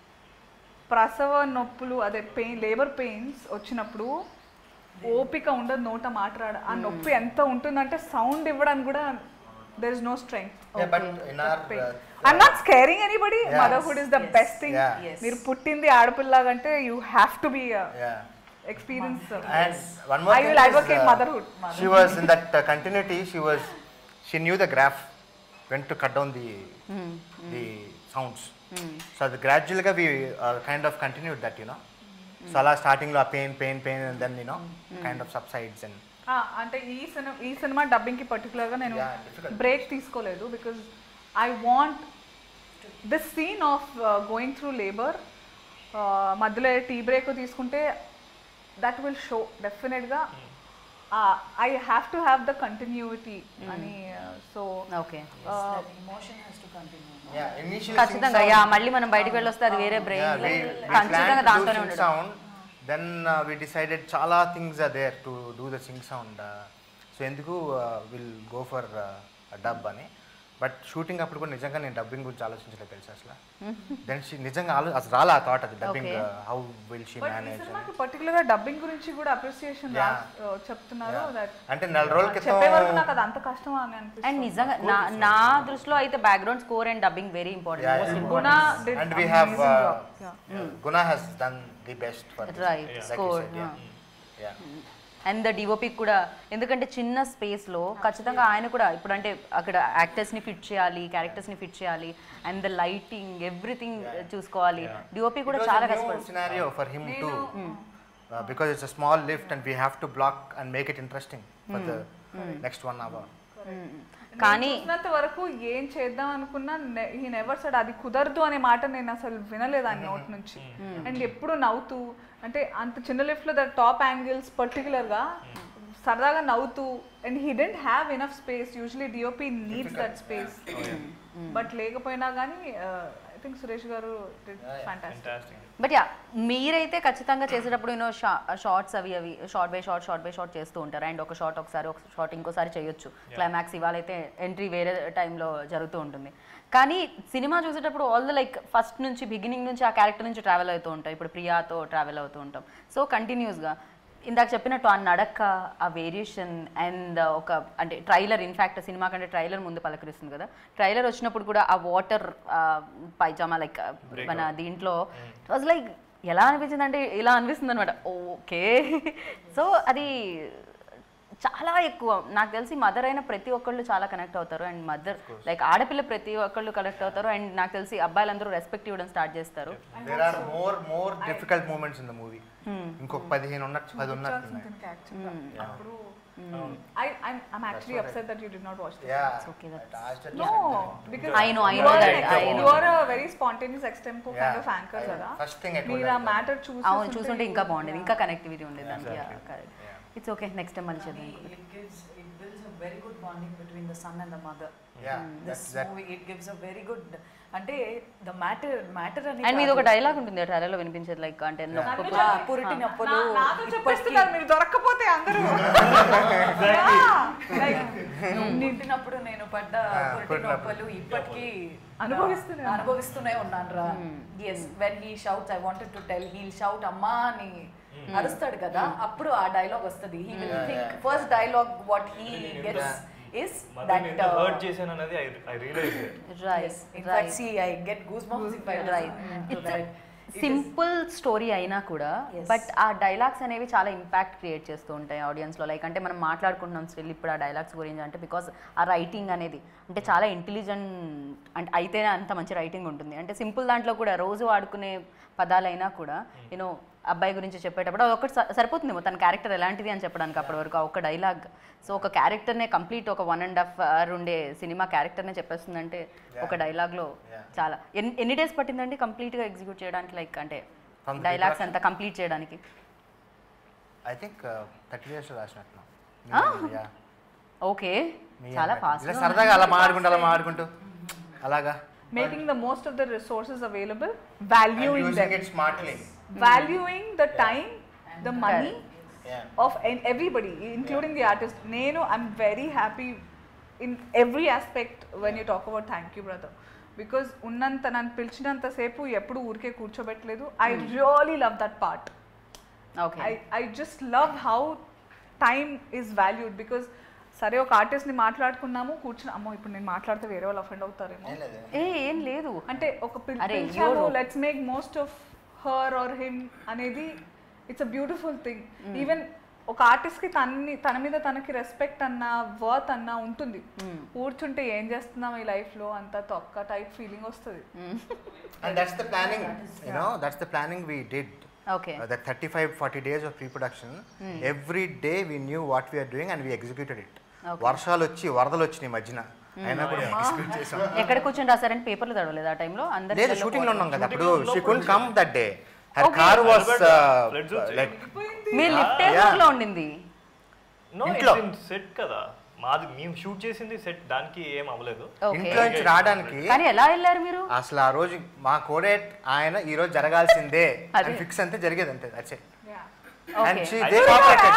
ప్రసవ నొప్పులు అదే పెయిన్ లేబర్ పెయిన్స్ వచ్చినప్పుడు ఓపిక ఉండదు నోట మాట్లాడ ఆ నొప్పి ఎంత ఉంటుందంటే సౌండ్ ఇవ్వడానికి కూడా there is no strength yeah but in our uh, I'm not scaring anybody Yeah. Motherhood is the best thing Yeah. Yes. మీరు పుట్టింది ఆడపిల్లలాగంటే you have to be yeah experience and one more I thing will is, advocate uh, motherhood. she was in that uh, continuity she was she knew the graph when to cut down the the sounds so the gradually we uh, kind of continued that you know so అలా starting లో ఆ pain pain pain and then you know kind of subsides and అంటే ఈ cinema ఈ cinema dubbing కి particular గా నేను Yeah, difficult. Break తీసుకోలేదు because I want this scene of going through labour మధ్యలో టీ బ్రేక్ తీసుకుంటే దట్ విల్ షో డెఫినెట్గా I have to have the continuity అని so okay emotion has to continue yeah initially ఖచ్చితంగా yeah మళ్ళీ మనం బయటికి వెళ్ళొస్తే అది వేరే yeah, బ్రెయిన్ we, we ఖచ్చితంగా planned to do దాంతోనే sing ఉండదు sound then uh, we decided చాలా things are there to do the sing sound uh, so ఎందుకు విల్ గో ఫర్ డబ్ అని బట్ షూటింగ్ అప్పుడు కూడా నిజంగా నేను డబ్బింగ్ గురించి ఆలోచించలేదు తెలుసు అసలు దెన్ షీ నిజంగా ఆలో అసలు రాలే ఆ థాట్ అది dubbing Okay. How will she but ఈ మేనేజ్ సినిమాకి పర్టికులర్ గా డబ్బింగ్ గురించి కూడా అప్రిసియేషన్ Yeah. చెప్తున్నారు దట్ అంటే నెల రోజుల క్రితం చెప్పే వరకు నాకు అది అంత కష్టం అని అండ్ అనిపిస్తుంది నిజంగా నా నా దృష్టిలో అయితే background score and dubbing very Yeah, important most yeah. Guna did and we have amazing uh, job. Yeah. Guna has done the best for this. Right, Like you score, said, yeah. Yeah. And the DOP కూడా ఎందుకంటే చిన్న స్పేస్లో ఖచ్చితంగా ఆయన కూడా ఇప్పుడు అంటే అక్కడ యాక్టర్స్ని ఫిట్ చేయాలి క్యారెక్టర్స్ని ఫిట్ చేయాలి అండ్ ద లైటింగ్ ఎవ్రీథింగ్ చూసుకోవాలి డిఓపి It కూడా was చాలా a new కష్టపడి scenario for him too. Uh, because it's a small lift and we have to block and make it interesting for the next one hour. కానీ చూసినంత వరకు ఏం చేద్దాం అనుకున్నా ఈ నెవర్ సైడ్ అది కుదరదు అనే మాట నేను అసలు వినలేదు ఆయన నోట్ నుంచి అండ్ ఎప్పుడు నవ్వుతూ అంటే అంత చిన్న లిఫ్ట్ లో ద టాప్ యాంగిల్స్ పర్టికులర్ గా సరదాగా నవ్వుతూ and he didn't have enough space usually DOP needs that space but లేకపోయినా కానీ ఐ థింక్ సురేష్ గారు ఫ్యాంటాస్టిక్ Fantastic. బట్ యా మీరైతే ఖచ్చితంగా చేసేటప్పుడు యూనో షార్ట్స్ అవి అవి shot by shot shot by shot చేస్తూ ఉంటారు అండ్ ఒక షార్ట్ ఒకసారి ఒక షార్ట్ ఇంకోసారి చేయొచ్చు క్లైమాక్స్ ఇవాళైతే ఎంట్రీ వేరే టైంలో జరుగుతూ ఉంటుంది కానీ సినిమా చూసేటప్పుడు ఆల్ ద లైక్ ఫస్ట్ నుంచి బిగినింగ్ నుంచి ఆ క్యారెక్టర్ నుంచి ట్రావెల్ అవుతూ ఉంటాం ఇప్పుడు ప్రియాతో ట్రావెల్ అవుతూ ఉంటాం సో కంటిన్యూస్గా ఇందాక చెప్పినట్టు ఆ నడక ఆ వేరియేషన్ అండ్ ఒక అంటే ట్రైలర్ ఇన్ఫ్యాక్ట్ సినిమా కంటే ట్రైలర్ ముందు పలకరిస్తుంది కదా ట్రైలర్ వచ్చినప్పుడు కూడా ఆ వాటర్ పైజామా లైక్ మన దీంట్లో వాజ్ లైక్ ఎలా అనిపించింది అంటే ఇలా అనిపిస్తుంది అనమాట ఓకే సో అది చాలా ఎక్కువ నాకు తెలిసి మదర్ అయిన ప్రతి ఒక్కళ్ళు చాలా కనెక్ట్ అవుతారు అండ్ మదర్ లైక్ ఆడపిల్ల ప్రతి ఒక్కళ్ళు కనెక్ట్ అవుతారు అండ్ నాకు తెలిసి అబ్బాయిలందరూ రెస్పెక్ట్ ఇవ్వడం స్టార్ట్ చేస్తారు there are more more difficult moments in the movie ఇంకొక పదిహేను ఉన్నట్టు పది ఉన్నట్టు Something actually. అప్పుడు I I'm I'm actually upset that you did not watch this. Yeah. okay, that's- I asked her No, to- because I know, I you know are that, an I ex- know. you are a very spontaneous extempo kind Yeah, of anchor I- కదా first thing I told మీరు ఆ her. Matter చూసి అవును చూస్తుంటే ఇంకా బాగుండేది ఇంకా connectivity ఉండేది దానికి ఇట్స్ ఓకే నెక్స్ట్ టైం మళ్ళీ చేద్దాం ఇంకొకటి. It gives it builds a very good bonding between the son and the mother. Yeah, This that's that. movie it gives a very good అంటే ద మ్యాటర్ మ్యాటర్ అని and మీది ఒక కాదు. Dialogue ఉంటుంది ట్రైలర్లో వినిపించేది లైక్ అంటే నొప్పి ఆ, పురిటి నొప్పులు నా- నాతో ఇప్పటికీ చెప్పేస్తున్నారు మీరు దొరక్కపోతే అందరూ నింటినప్పుడు నేను పడ్డ పురిటి పురిటి నొప్పులు ఇప్పటికీ అనుభవిస్తూనే ఉన్నా. అనుభవిస్తూనే ఉన్నాను రా yes when he shouts I wanted to tell he'll shout అమ్మా అని అరుస్తాడు కదా అప్పుడు ఆ డైలాగ్ వస్తుంది he will think first dialogue what he gets is మదర్ని ఎంత హర్ట్ దట్ చేశాను అనేది I realise right in fact see i get goosebumps if i Right. listen to It's that It is- simple story అయినా కూడా Yes. But ఆ dialogues అనేవి చాలా impact create చేస్తూ ఉంటాయి ఆడియన్స్లో లైక్ అంటే మనం మాట్లాడుకుంటున్నాం స్టిల్ ఇప్పుడు ఆ డైలాగ్స్ గురించి అంటే బికాస్ ఆ రైటింగ్ అనేది అంటే చాలా ఇంటెలిజెంట్ అంటే అయితేనే అంత మంచి రైటింగ్ ఉంటుంది అంటే సింపుల్ దాంట్లో కూడా రోజు వాడుకునే పదాలైనా కూడా యూనో అబ్బాయి గురించి చెప్పేటప్పుడు అది ఒకటి స- సరిపోతుందేమో తన క్యారెక్టర్ ఎలాంటిది అని చెప్పడానికి అప్పటి వరకు ఆ ఒక్క డైలాగ్ సో ఒక క్యారెక్టర్నే కంప్లీట్ ఒక వన్ అండ్ హాఫ్ అవర్ ఉండే సినిమా క్యారెక్టర్నే చెప్పేస్తుందంటే ఒక డైలాగ్లో Yeah. చాలా ఎన్ని ఎన్ని డేస్ పట్టిందండి కంప్లీట్గా ఎగ్జిక్యూట్ చేయడానికి లైక్ అంటే From the డైలాగ్స్ production? అంతా కంప్లీట్ చేయడానికి ఐ థింక్ థర్టీ డేస్ రాసినట్టు Yeah. ఓకే Me చాలా and my- ఫాస్ట్ ఇలా సరదాగా అలా మాడుకుంటూ అలా మాడుకుంటూ అలాగా making the most of the resources available And valuing using them it smartly valuing the time the money yeah of and everybody including the artist నేను i'm very happy in every aspect when you talk about thank you brother because ఉన్నంత నన్ను పిలిచినంతసేపు ఎప్పుడు ఊరికే కూర్చోబెట్టలేదు I really love that part okay I I just love how time is valued because సరే ఒక ఆర్టిస్ట్ని మాట్లాడుకున్నాము కూర్చుని అమ్మో ఇప్పుడు నేను మాట్లాడితే వేరే వాళ్ళు అఫెండ్ అవుతారేమో ఏం లేదు ఏ ఏం లేదు అంటే ఒక పిల్- అరే, పిలిచాము you're- let's make most of her or him అనేది it's a beautiful thing even ఒక ఆర్టిస్ట్కి తనని తన మీద తనకి రెస్పెక్ట్ అన్న వర్త్ అన్న ఉంటుంది కూర్చుంటే ఏం చేస్తున్నాం ఈ లైఫ్లో అంత తొక్క టైప్ ఫీలింగ్ వస్తుంది and that's the planning you know that's the planning we did okay uh, that 35 40 days of pre-production every day we knew what we are doing and we executed it Okay. వర్షాలు వచ్చి వరదలు వచ్చినాయి మధ్యన అయినా కూడా execute చేసాం ఎక్కడ కూర్చొని రాసారని పేపర్లు చదవలేదు ఆ టైంలో అందరి లేదు ఇళ్ళలో షూటింగ్ లో ఉన్నాం కదా Shooting అప్పుడు లో షీ లోపల could come that day her Okay. Car was Floods వచ్చాయి. Like me lift Yeah. లో ఉండింది నో ఇంట్లో. సెట్ కదా మాది మేము షూట్ చేసింది సెట్ దానికి ఏం అవ్వలేదు ఓకే ఇంట్లో నుంచి రావడానికి కానీ ఎలా వెళ్ళారు మీరు అసలు ఆ రోజు మా కోడేట్ ఆయన ఈ రోజు జరగాల్సిందే అదే. ఫిక్స్ అంతే జరిగేది అంతే అచ్చే okay and she they cooperated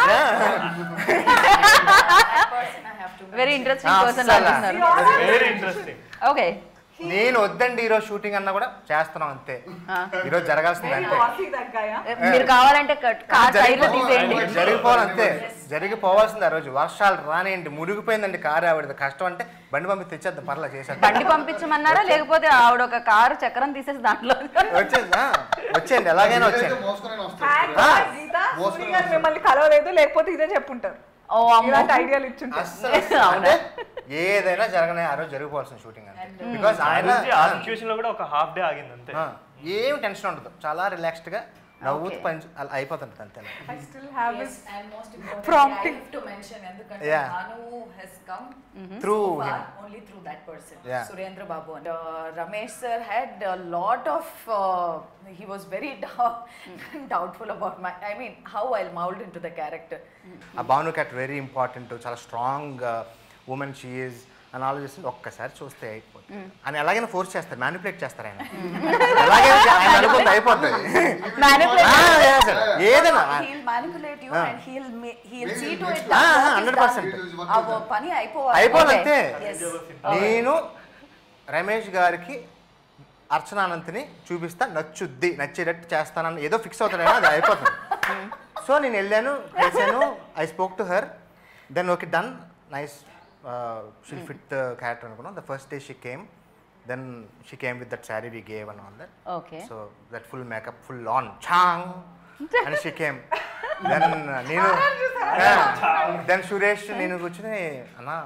that person i have to very interesting Ah, person అస్సలా. అంటున్నారు వెరీ ఇంట్రెస్టింగ్ ఓకే నేను వద్దండి ఈ రోజు షూటింగ్ అన్నా కూడా చేస్తున్నాం అంతే ఈ రోజు జరగాల్సిందే వెరీ అంతే కాఫీ దట్ గయ మీరు కావాలంటే కార్ టైర్లు తీసేయండి జరిగిపోవాలి అంతే జరిగిపోవాల్సింది ఆ రోజు వర్షాలు రానియండి మురిగిపోయిందండి కారు ఆవిడ కష్టం అంటే బండి పంపి తెచ్చేద్దాం పర్లా చేసేద్దాం బండి పంపించమన్నారా లేకపోతే ఆవిడ ఒక కారు చక్రం తీసేసి దాంట్లో వచ్చేది ఆ, వచ్చేయండి ఎలాగైనా వచ్చేయండి మోసుకొని థ్యాంక్ Ah. గీత సూరి గారు మిమ్మల్ని కలవలేదు లేకపోతే ఇదే చెప్పుంటారు ఓ అమ్మో ఇలాంటి ఐడియాలు ఇచ్చుంటారు అస్సలు అస్సలు అంటే ఏదైనా జరగనే ఆ రోజు జరిగిపోవాల్సిన షూటింగ్ అంతే బికాస్ ఆయన ఆ సిచ్యువేషన్ లో కూడా ఒక హాఫ్ డే ఆగింది అంతే ఆ, ఏం టెన్షన్ ఉండదు చాలా రిలాక్స్డ్ గా నవ్వుతూ Okay. పని అలా అయిపోతుంటుంది అంతే I still have Yes, and most importantly, Prompting. I have to mention ఎందుకంటే Yeah. Bhanu has come through so far him only through that person, Yeah. Surendra Babu. And, uh, Ramesh sir had a lot of. Uh, he was very doubt, doubtful about my. I mean, how I'll mold into the character. ఆ భాను క్యాట్ very important చాలా strong woman she's అని ఆలోచిస్తుంది ఒక్కసారి చూస్తే అయిపోతుంది అని ఎలాగైనా ఫోర్స్ చేస్తారు మ్యానిపులేట్ చేస్తారు ఆయన ఎలాగైనా చే- ఆయన అనుకుంటే అయిపోతుంది Manipulate. ఆ, yeah, sir. ఏదైనా He'll manipulate you Ah. and he'll ma- he'll see to it Ah, that ah, work is 100%. done. ఆ పని అయిపోవాలి అయిపోవాలంతే Yes. నేను రమేష్ గారికి అర్చనానంతిని చూపిస్తా నచ్చుద్ది నచ్చేటట్టు చేస్తానని ఏదో ఫిక్స్ అవుతాడైనా అది అయిపోతుంది సో నేను వెళ్ళాను కలిసాను I spoke to her then okay done nice she'll fit the character అనుకున్నాం the first day she came then she came with that sari we gave and all that okay so that full makeup full on change and she came then నేను then Suresh నేను కూర్చుని అన్నా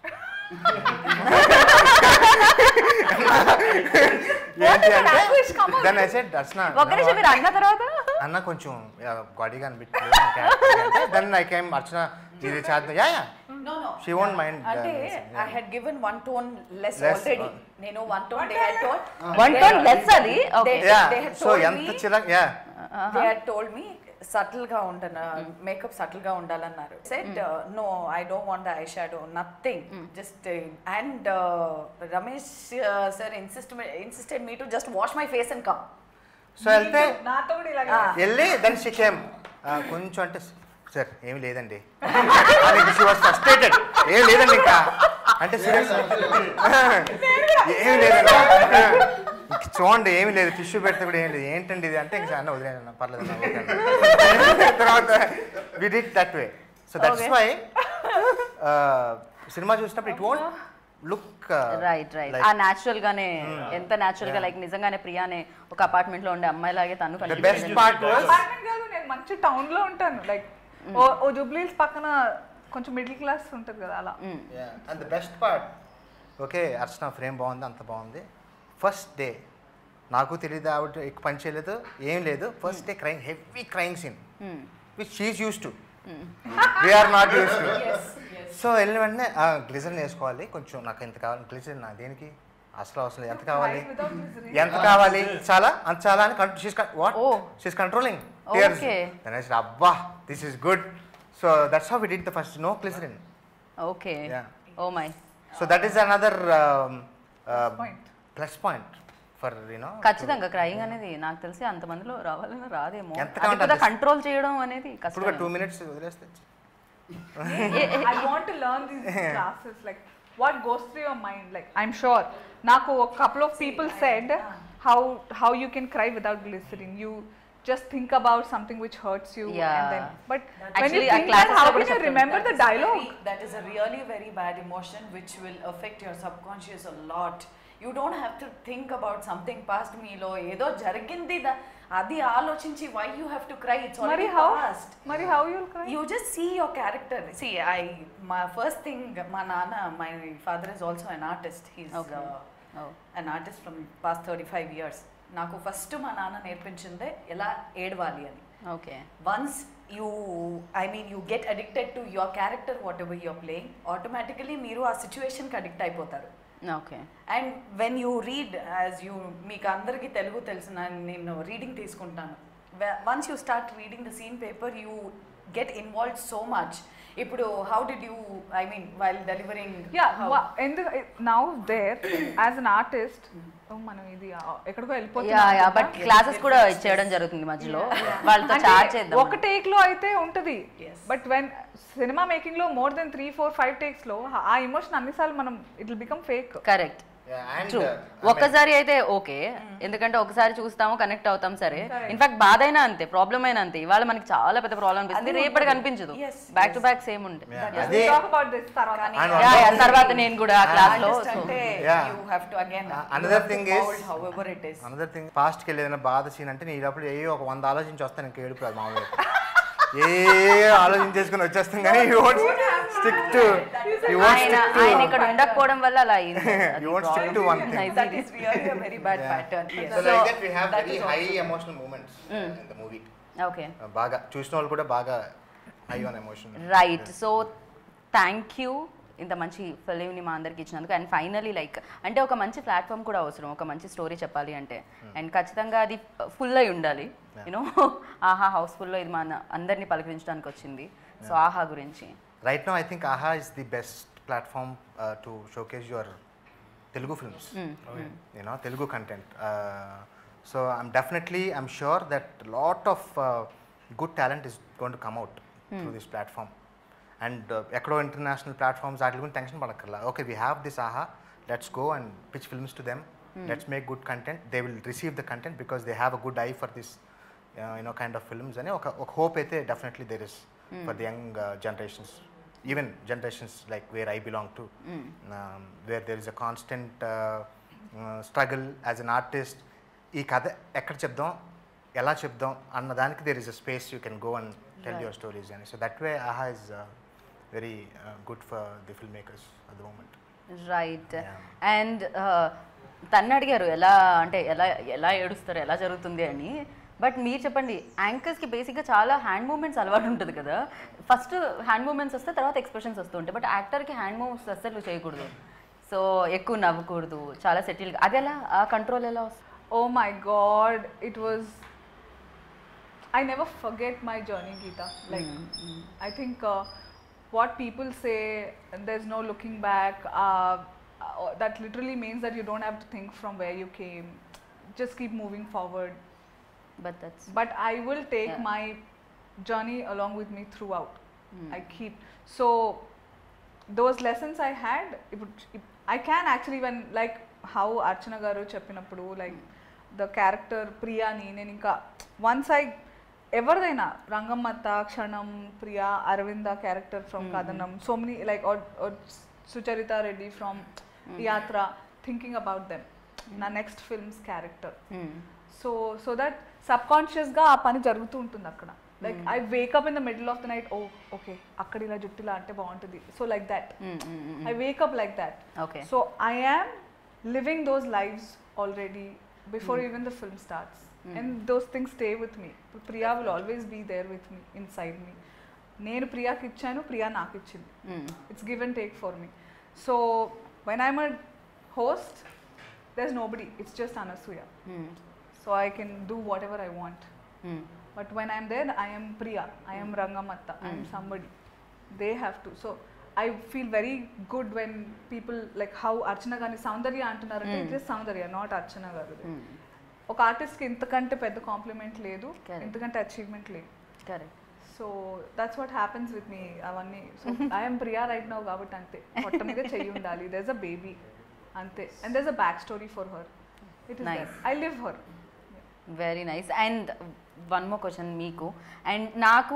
ఏంటి అంటే then I said దర్శన ఒక నిమిషం మీరు అన్న తర్వాత అన్న కొంచెం గాడిగా అనిపించలేదు అంటే దెన్ ఐ కేమ్ అర్చన ఇది చేద్దాం yeah yeah No, no. She won't mind, అంటే uh, I had given one tone less Less, already. uh. నేను one tone they had told. One tone less అది okay They- yeah they had so told ఎంత me- చిరా yeah They had told me subtle గా ఉండను makeup subtle గా ఉండాలన్నారు set no I don't want the eye shadow nothing just and Ramesh sir insist insisted me to just wash my face and come so వెళ్తే నాతో కూడా ఇలాగే వెళ్ళి then she came కొంచెం అంటే సార్ ఏమి లేదండి షీ వాస్ ఫ్రస్ట్రేటెడ్ ఏం లేదండి ఇంకా అంటే సీరియస్ ఏమి లేదండి ఇంక చూడండి ఏమి లేదు టిష్యూ పెడితే కూడా ఏం లేదు ఏంటండి ఇది అంటే ఇంకా అన్న వదిలేనన్న పర్లేదు అన్న, ఓకే అన్న. తర్వాత we did that way so that's why cinema చూసినప్పుడు it won't look right right ఆ న్యాచురల్ గానే ఎంత న్యాచురల్ గా లైక్ నిజంగానే ప్రియానే ఒక అపార్ట్మెంట్ లో ఉండే అమ్మాయి లాగే తను ద కనిపించింది. బెస్ట్ పార్ట్ వాస్ అపార్ట్మెంట్ కాదు నేను మంచి టౌన్ లో ఉంటాను లైక్ ఓ ఓ జూబ్లీస్ పక్కన కొంచెం మిడిల్ క్లాస్ ఉంటుంది కదా అలా and the best part okay Archana frame బాగుంది అంత బాగుంది ఫస్ట్ డే నాకు తెలియదు ఆవిడ ఎక్కువ పని చేయలేదు ఏం లేదు first day crime heavy crime scene which she used to we're not used to so వెళ్ళిన వెంటనే గ్లిజర్ వేసుకోవాలి కొంచెం నాకు ఎంత కావాలి గ్లిజర్ నా దేనికి అసలు అవసరం లేదు ఎంత కావాలి ఎంత కావాలి చాలా అంత చాలా అని she's what Oh. She's controlling Okay. అబ్బా this is good so that's how we did the first no glycerin okay Yeah. Oh my So that is another um, uh, point. plus point for you know. ఖచ్చితంగా crying అనేది నాకు తెలిసి అంత మందిలో రావాలని రాదేమో ఎంత అది కావాలి కూడా అంత- కంట్రోల్ చేయడం అనేది ఇప్పుడు కష్టం టూ మినిట్స్ వదిలేస్తే I want to learn these classes, like what goes through your mind. Like I'm sure, Naku, a couple of people said how how you can cry without glycerin. You just think about something which hurts you, and then Yeah. but when Actually, you ఆ think that, classes how లో can కూడా you చెప్తారు. remember the That is a dialogue? very- that is a really very bad emotion which will affect your subconscious a lot. You don't have to think about something past మీలో ఏదో జరిగింది the- అది ఆలోచించి why you have to cry it's Mari already how? past. Mari how you'll cry? You just see your character. See, I my first thing, my nana, my father is also an artist. He's Okay. uh, Oh. an artist from past 35 years. నాకు first మా నాన్న నేర్పించిందే ఎలా ఏడవాలి అని okay once you i mean you get addicted to your character whatever you're playing automatically మీరు ఆ సిచ్యువేషన్కి అడిక్ట్ అయిపోతారు okay and when you read as you మీకు అందరికీ తెలుగు తెలిసిన నేను రీడింగ్ తీసుకుంటాను once you start reading the scene paper you get involve so much ఇప్పుడు how did you I mean while delivering Yeah, wha- in the, now there as an artist, oh, మనం ఇది ఆ, ఎక్కడికో యా వెళ్ళిపోతున్నాం yeah కదా. But classes కూడా చేయడం జరుగుతుంది మధ్యలో వాళ్ళతో అంటే చార్జ్ చేద్దాం ఒక టేక్ లో అయితే ఉంటది Yes. But when cinema making లో more than three four five takes లో ఆ ఎమోషన్ అన్నిసార్లు మనం it will become fake correct Yeah, and true uh, I mean, ఒక్కసారి అయితే ఓకే ఎందుకంటే ఒకసారి చూస్తాము కనెక్ట్ అవుతాం సరే ఇన్ఫాక్ట్ బాధ అయినా అంతే ప్రాబ్లం అయినా అంతే ఇవాళ మనకి చాలా పెద్ద ప్రాబ్లం అనిపిస్తుంది అది రేపటి ఉంటుంది. కనిపించదు Yes, back to back same ఉంటుంది Yeah, We'll అదే talk about this తర్వాత కానీ And yeah one yeah more తర్వాత thing- నేను కూడా క్లాస్ లో ఆర్టిస్ట్ అంటే Yeah. You have to again Uh, another thing is- how it is another thing పాస్ట్కి వెళ్ళి ఏదైనా బాధ సీన్ అంటే నీ లోపల ఏ ఒక వంద ఆలోచించి వస్తాను ఇంకా ఏడుపు రాదు మామూలుగా ఏ ఆలోచించేసుకుని వచ్చేస్తాం కానీ you want stick to you want ఆయన స్టిక్ ఆయన టు ఇక్కడ ఉండకపోవడం వల్ల అలా అయింది you want stick to one thing that is really a very bad pattern so like that we have very high emotional moments in the movie okay బాగా చూసిన వాళ్ళు కూడా బాగా high on emotion right so thank you ఇంత మంచి ఫిలింని మా అందరికి ఇచ్చినందుకు అండ్ ఫైనలీ లైక్ అంటే ఒక మంచి ప్లాట్ఫామ్ కూడా అవసరం ఒక మంచి స్టోరీ చెప్పాలి అంటే అండ్ ఖచ్చితంగా అది ఫుల్ అయి ఉండాలి యూనో ఆహా హౌస్ఫుల్లో ఇది మన అందరినీ పలకరించడానికి వచ్చింది సో ఆహా గురించి right no I think Aha is the best platform to showcase your Telugu films you know telugu content uh, so i'm definitely i'm sure that a lot of uh, good talent is going to come out through this platform and uh, ఎక్కడో international platforms వాటి గురించి tension పడక్కర్లా okay we have this Aha let's go and pitch films to them let's make good content they will receive the content because they have a good eye for this you know kind of films అని ఒక ఒక hope అయితే definitely there is for the young generations even generations like where I belong to where there is a constant struggle as an artist ఈ కథ ఎక్కడ చెప్దాం ఎలా చెప్దాం అన్న దానికి there is a space you can go and tell your stories and so that way aha is uh, very uh, good for the filmmakers at the moment right Yeah. And తన్ను అడిగారు ఎలా అంటే ఎలా ఎలా ఏడుస్తారు ఎలా జరుగుతుంది అని బట్ మీరు చెప్పండి యాంకర్స్కి బేసిక్గా చాలా హ్యాండ్ మూమెంట్స్ అలవాటు ఉంటుంది కదా ఫస్ట్ హ్యాండ్ మూమెంట్స్ వస్తే తర్వాత ఎక్స్ప్రెషన్స్ వస్తూ ఉంటాయి బట్ యాక్టర్కి హ్యాండ్ మూవ్స్ అస్సలు చేయకూడదు సో ఎక్కువ నవ్వకూడదు చాలా సెటిల్ అది ఎలా ఆ కంట్రోల్ ఎలా వస్తుంది Oh my god, it was. I never forget my journey, Geeta. Like, I think uh, what people say, and there's no looking back, uh, uh, that literally means that you don't have to think from where you came. Just keep moving forward. But that's But I will take Yeah. my journey along with me throughout. I keep. So, those lessons I had, it would, it, I can actually, when like how Archana garu చెప్పినప్పుడు like the character ప్రియాని నేను ఇంకా once I ఎవరిదైనా Rangammatta Kshanam Priya Aravinda character from Kathanam so many like Sucharitha Reddy from Yatra thinking about them నా next films character so so that సబ్ కాన్షియస్గా ఆ పని జరుగుతూ ఉంటుంది అక్కడ like I wake up in the middle of the night oh okay అక్కడ ఇలా జుట్టు ఇలా అంటే బాగుంటుంది so like that I wake up like that okay so I am living those lives already before even the film starts and those things stay with me Priya will always be there with me inside me నేను ప్రియాకి ఇచ్చాను ప్రియా నాకు ఇచ్చింది it's give and take for me. So when I'm a host, there's nobody. It's just Anasuya. So I can do whatever I want. But when I'm there, I am Priya. I am Rangamatta. I am somebody. They have to. So I feel very good when people like how Archana Gani Soundarya అంటున్నారంటే it is Soundarya not Archana garu ఒక ఆర్టిస్ట్కి ఇంతకంటే పెద్ద complement లేదు Correct. ఇంతకంటే achievement లేదు correct so that's what happens with me అవన్నీ so I'm Priya right now కాబట్టి అంతే పొట్ట మీద చెయ్యి ఉండాలి దెస్ అ బేబీ అంతే and there's a back story for her it is Nice. I live her very nice and one more question మీకు and నాకు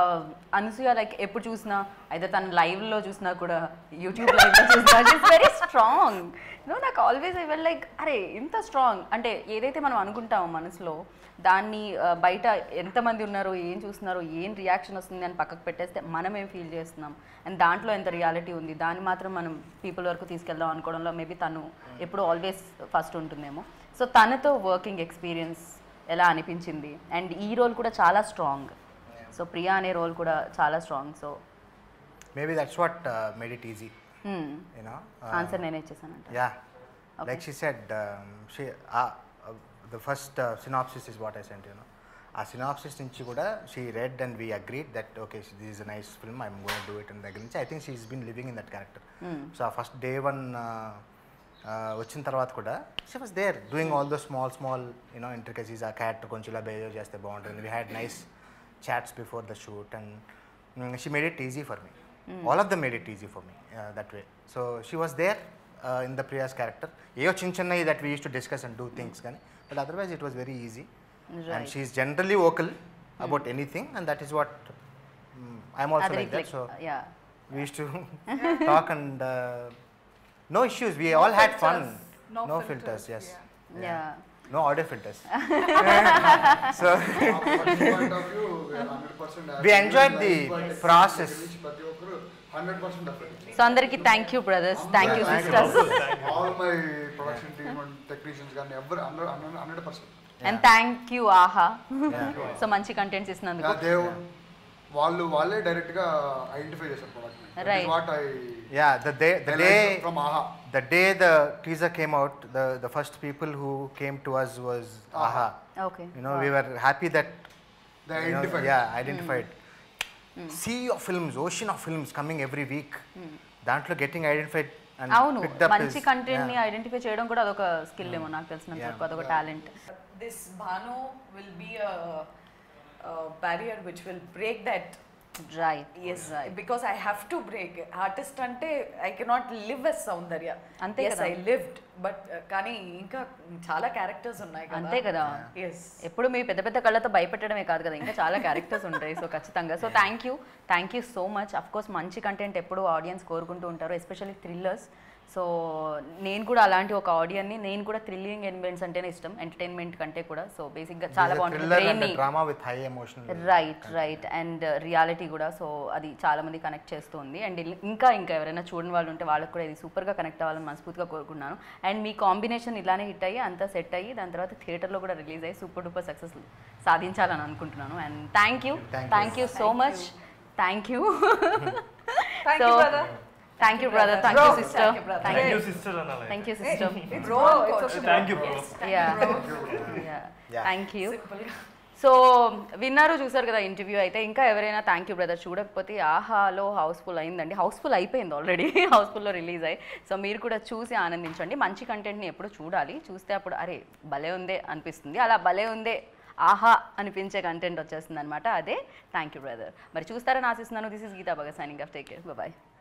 అనసూయ లైక్ ఎప్పుడు చూసినా అయితే తను లైవ్లో చూసినా కూడా యూట్యూబ్ లైవ్లో చూసినా ఇట్స్ వెరీ స్ట్రాంగ్ నో నాకు ఆల్వేస్ ఐ వెల్ లైక్ అరే ఇంత స్ట్రాంగ్ అంటే ఏదైతే మనం అనుకుంటామో మనసులో దాన్ని ఆ, బయట ఎంతమంది ఉన్నారో ఏం చూస్తున్నారో ఏం రియాక్షన్ వస్తుంది అని పక్కకు పెట్టేస్తే మనం ఏం ఫీల్ చేస్తున్నాం అండ్ దాంట్లో ఎంత రియాలిటీ ఉంది దాన్ని మాత్రం మనం పీపుల్ వరకు తీసుకెళ్దాం అనుకోవడంలో మేబీ తను ఎప్పుడు ఆల్వేస్ ఫస్ట్ ఉంటుందేమో సో తనతో వర్కింగ్ ఎక్స్పీరియన్స్ ఎలా అనిపించింది అండ్ ఈ రోల్ కూడా చాలా స్ట్రాంగ్ సో ప్రియా అనే రోల్ కూడా చాలా strong so maybe that's what uh, made it easy you know uh, answer నేనే ఇచ్చేసానంట Yeah. Like she said, um, she uh, uh, the first uh, synopsis is what I sent, you know. ఆ synopsis నుంచి కూడా she read and we agreed that okay this is a nice film I'm gonna do it and దగ్గర నుంచి I think she's been living in that character so ఆ first day one వచ్చిన తర్వాత కూడా she was there doing all those small small you know intricacies ఆ character కొంచెం ఇలా behave చేస్తే బాగుంటుంది we had nice chats before the shoot and she made it easy for me all of the made it easy for me that way so she was there in the Priya's character ఏవో చిన్న చిన్నవి that we use to discuss and do things కానీ but otherwise it was very easy and she is generally vocal about anything and that is what I'm also అది like that so yeah we used to talk and uh, no issues we all had fun No no filters, filters, yes yeah. Yeah no audio filters so We enjoyed the process. ప్రతి ఒక్కరు hundred percent effect so అందరికి thank you brothers thank you Thank you. Sisters all my production team and technicians కానీ ఎవరు hundred hundred percent and thank you Aha so మంచి contents ఇస్తున్నందుకు దేవ్ వాళ్ళు వాళ్ళే direct గా ఐడెంటిఫై చేశారు product Right. What I yeah the day the day from Aha the day the teaser came out the the first people who came to us was aha okay you know we were happy that They you know, identified. yeah identified sea of films ocean of films coming every week దాంట్లో getting identified and అవును picked up మంచి is- content ని yeah. Identify చేయడం కూడా అదొక skill ఏమో నాకు తెలిసినంత Yeah. వరకు అదొక talent this Bhanu will be a, a barrier which will break that. Right Yes, because I have to break. Artist ante I cannot live as Saundarya. అంతే yes, కదా. I lived, but uh, కానీ ఇంకా చాలా characters ఉన్నాయి కదా అంతే కదా yes ఎప్పుడు మీ పెద్ద పెద్ద కళ్ళతో భయపెట్టడమే కాదు కదా ఇంకా చాలా క్యారెక్టర్స్ ఉంటాయి సో ఖచ్చితంగా so thank you thank you so much of course మంచి కంటెంట్ ఎప్పుడు ఆడియన్స్ కోరుకుంటూ ఉంటారు ఎస్పెషల్లీ థ్రిల్లర్స్ సో నేను కూడా అలాంటి ఒక ఆడియన్ని నేను కూడా థ్రిల్లింగ్ ఎలిమెంట్స్ అంటేనే ఇష్టం ఎంటర్టైన్మెంట్ కంటే కూడా సో బేసిక్గా చాలా బాగుంటుంది థ్రిల్లర్ అండ్ బ్రెయిన్ని drama with high emotional right right and reality కూడా సో అది చాలా మంది కనెక్ట్ చేస్తుంది అండ్ ఇంకా ఇంకా ఎవరైనా చూడని వాళ్ళు ఉంటే వాళ్ళకి కూడా ఇది సూపర్గా కనెక్ట్ అవ్వాలని మనస్ఫూర్తిగా కోరుకున్నాను అండ్ మీ కాంబినేషన్ ఇలానే హిట్ అయ్యి అంతా సెట్ అయ్యి దాని తర్వాత థియేటర్లో కూడా రిలీజ్ అయ్యి సూపర్ డూపర్ సక్సెస్ సాధించాలని అనుకుంటున్నాను and thank you Thank you. Thank you so much thank you Thank you, brother. Thank you brother thank you sister Thank you, brother. Thank thank you you sister అనాలి thank you sister Bro, it's okay. Thank you bro yeah Yeah. Thank you so విన్నారు చూసారు కదా interview అయితే ఇంకా ఎవరైనా thank you brother చూడకపోతే ఆహాలో Housefull అయిందండి హౌస్ఫుల్ అయిపోయింది ఆల్రెడీ హౌస్ఫుల్లో రిలీజ్ అయ్యి సో మీరు కూడా చూసి ఆనందించండి మంచి కంటెంట్ని ఎప్పుడు చూడాలి చూస్తే అప్పుడు అరే భలే ఉందే అనిపిస్తుంది అలా భలే ఉందే ఆహా అనిపించే కంటెంట్ వచ్చేస్తుంది అనమాట అదే థ్యాంక్ యూ బ్రదర్ మరి చూస్తారని ఆశిస్తున్నాను this is Geetha Bhagat signing off take care bye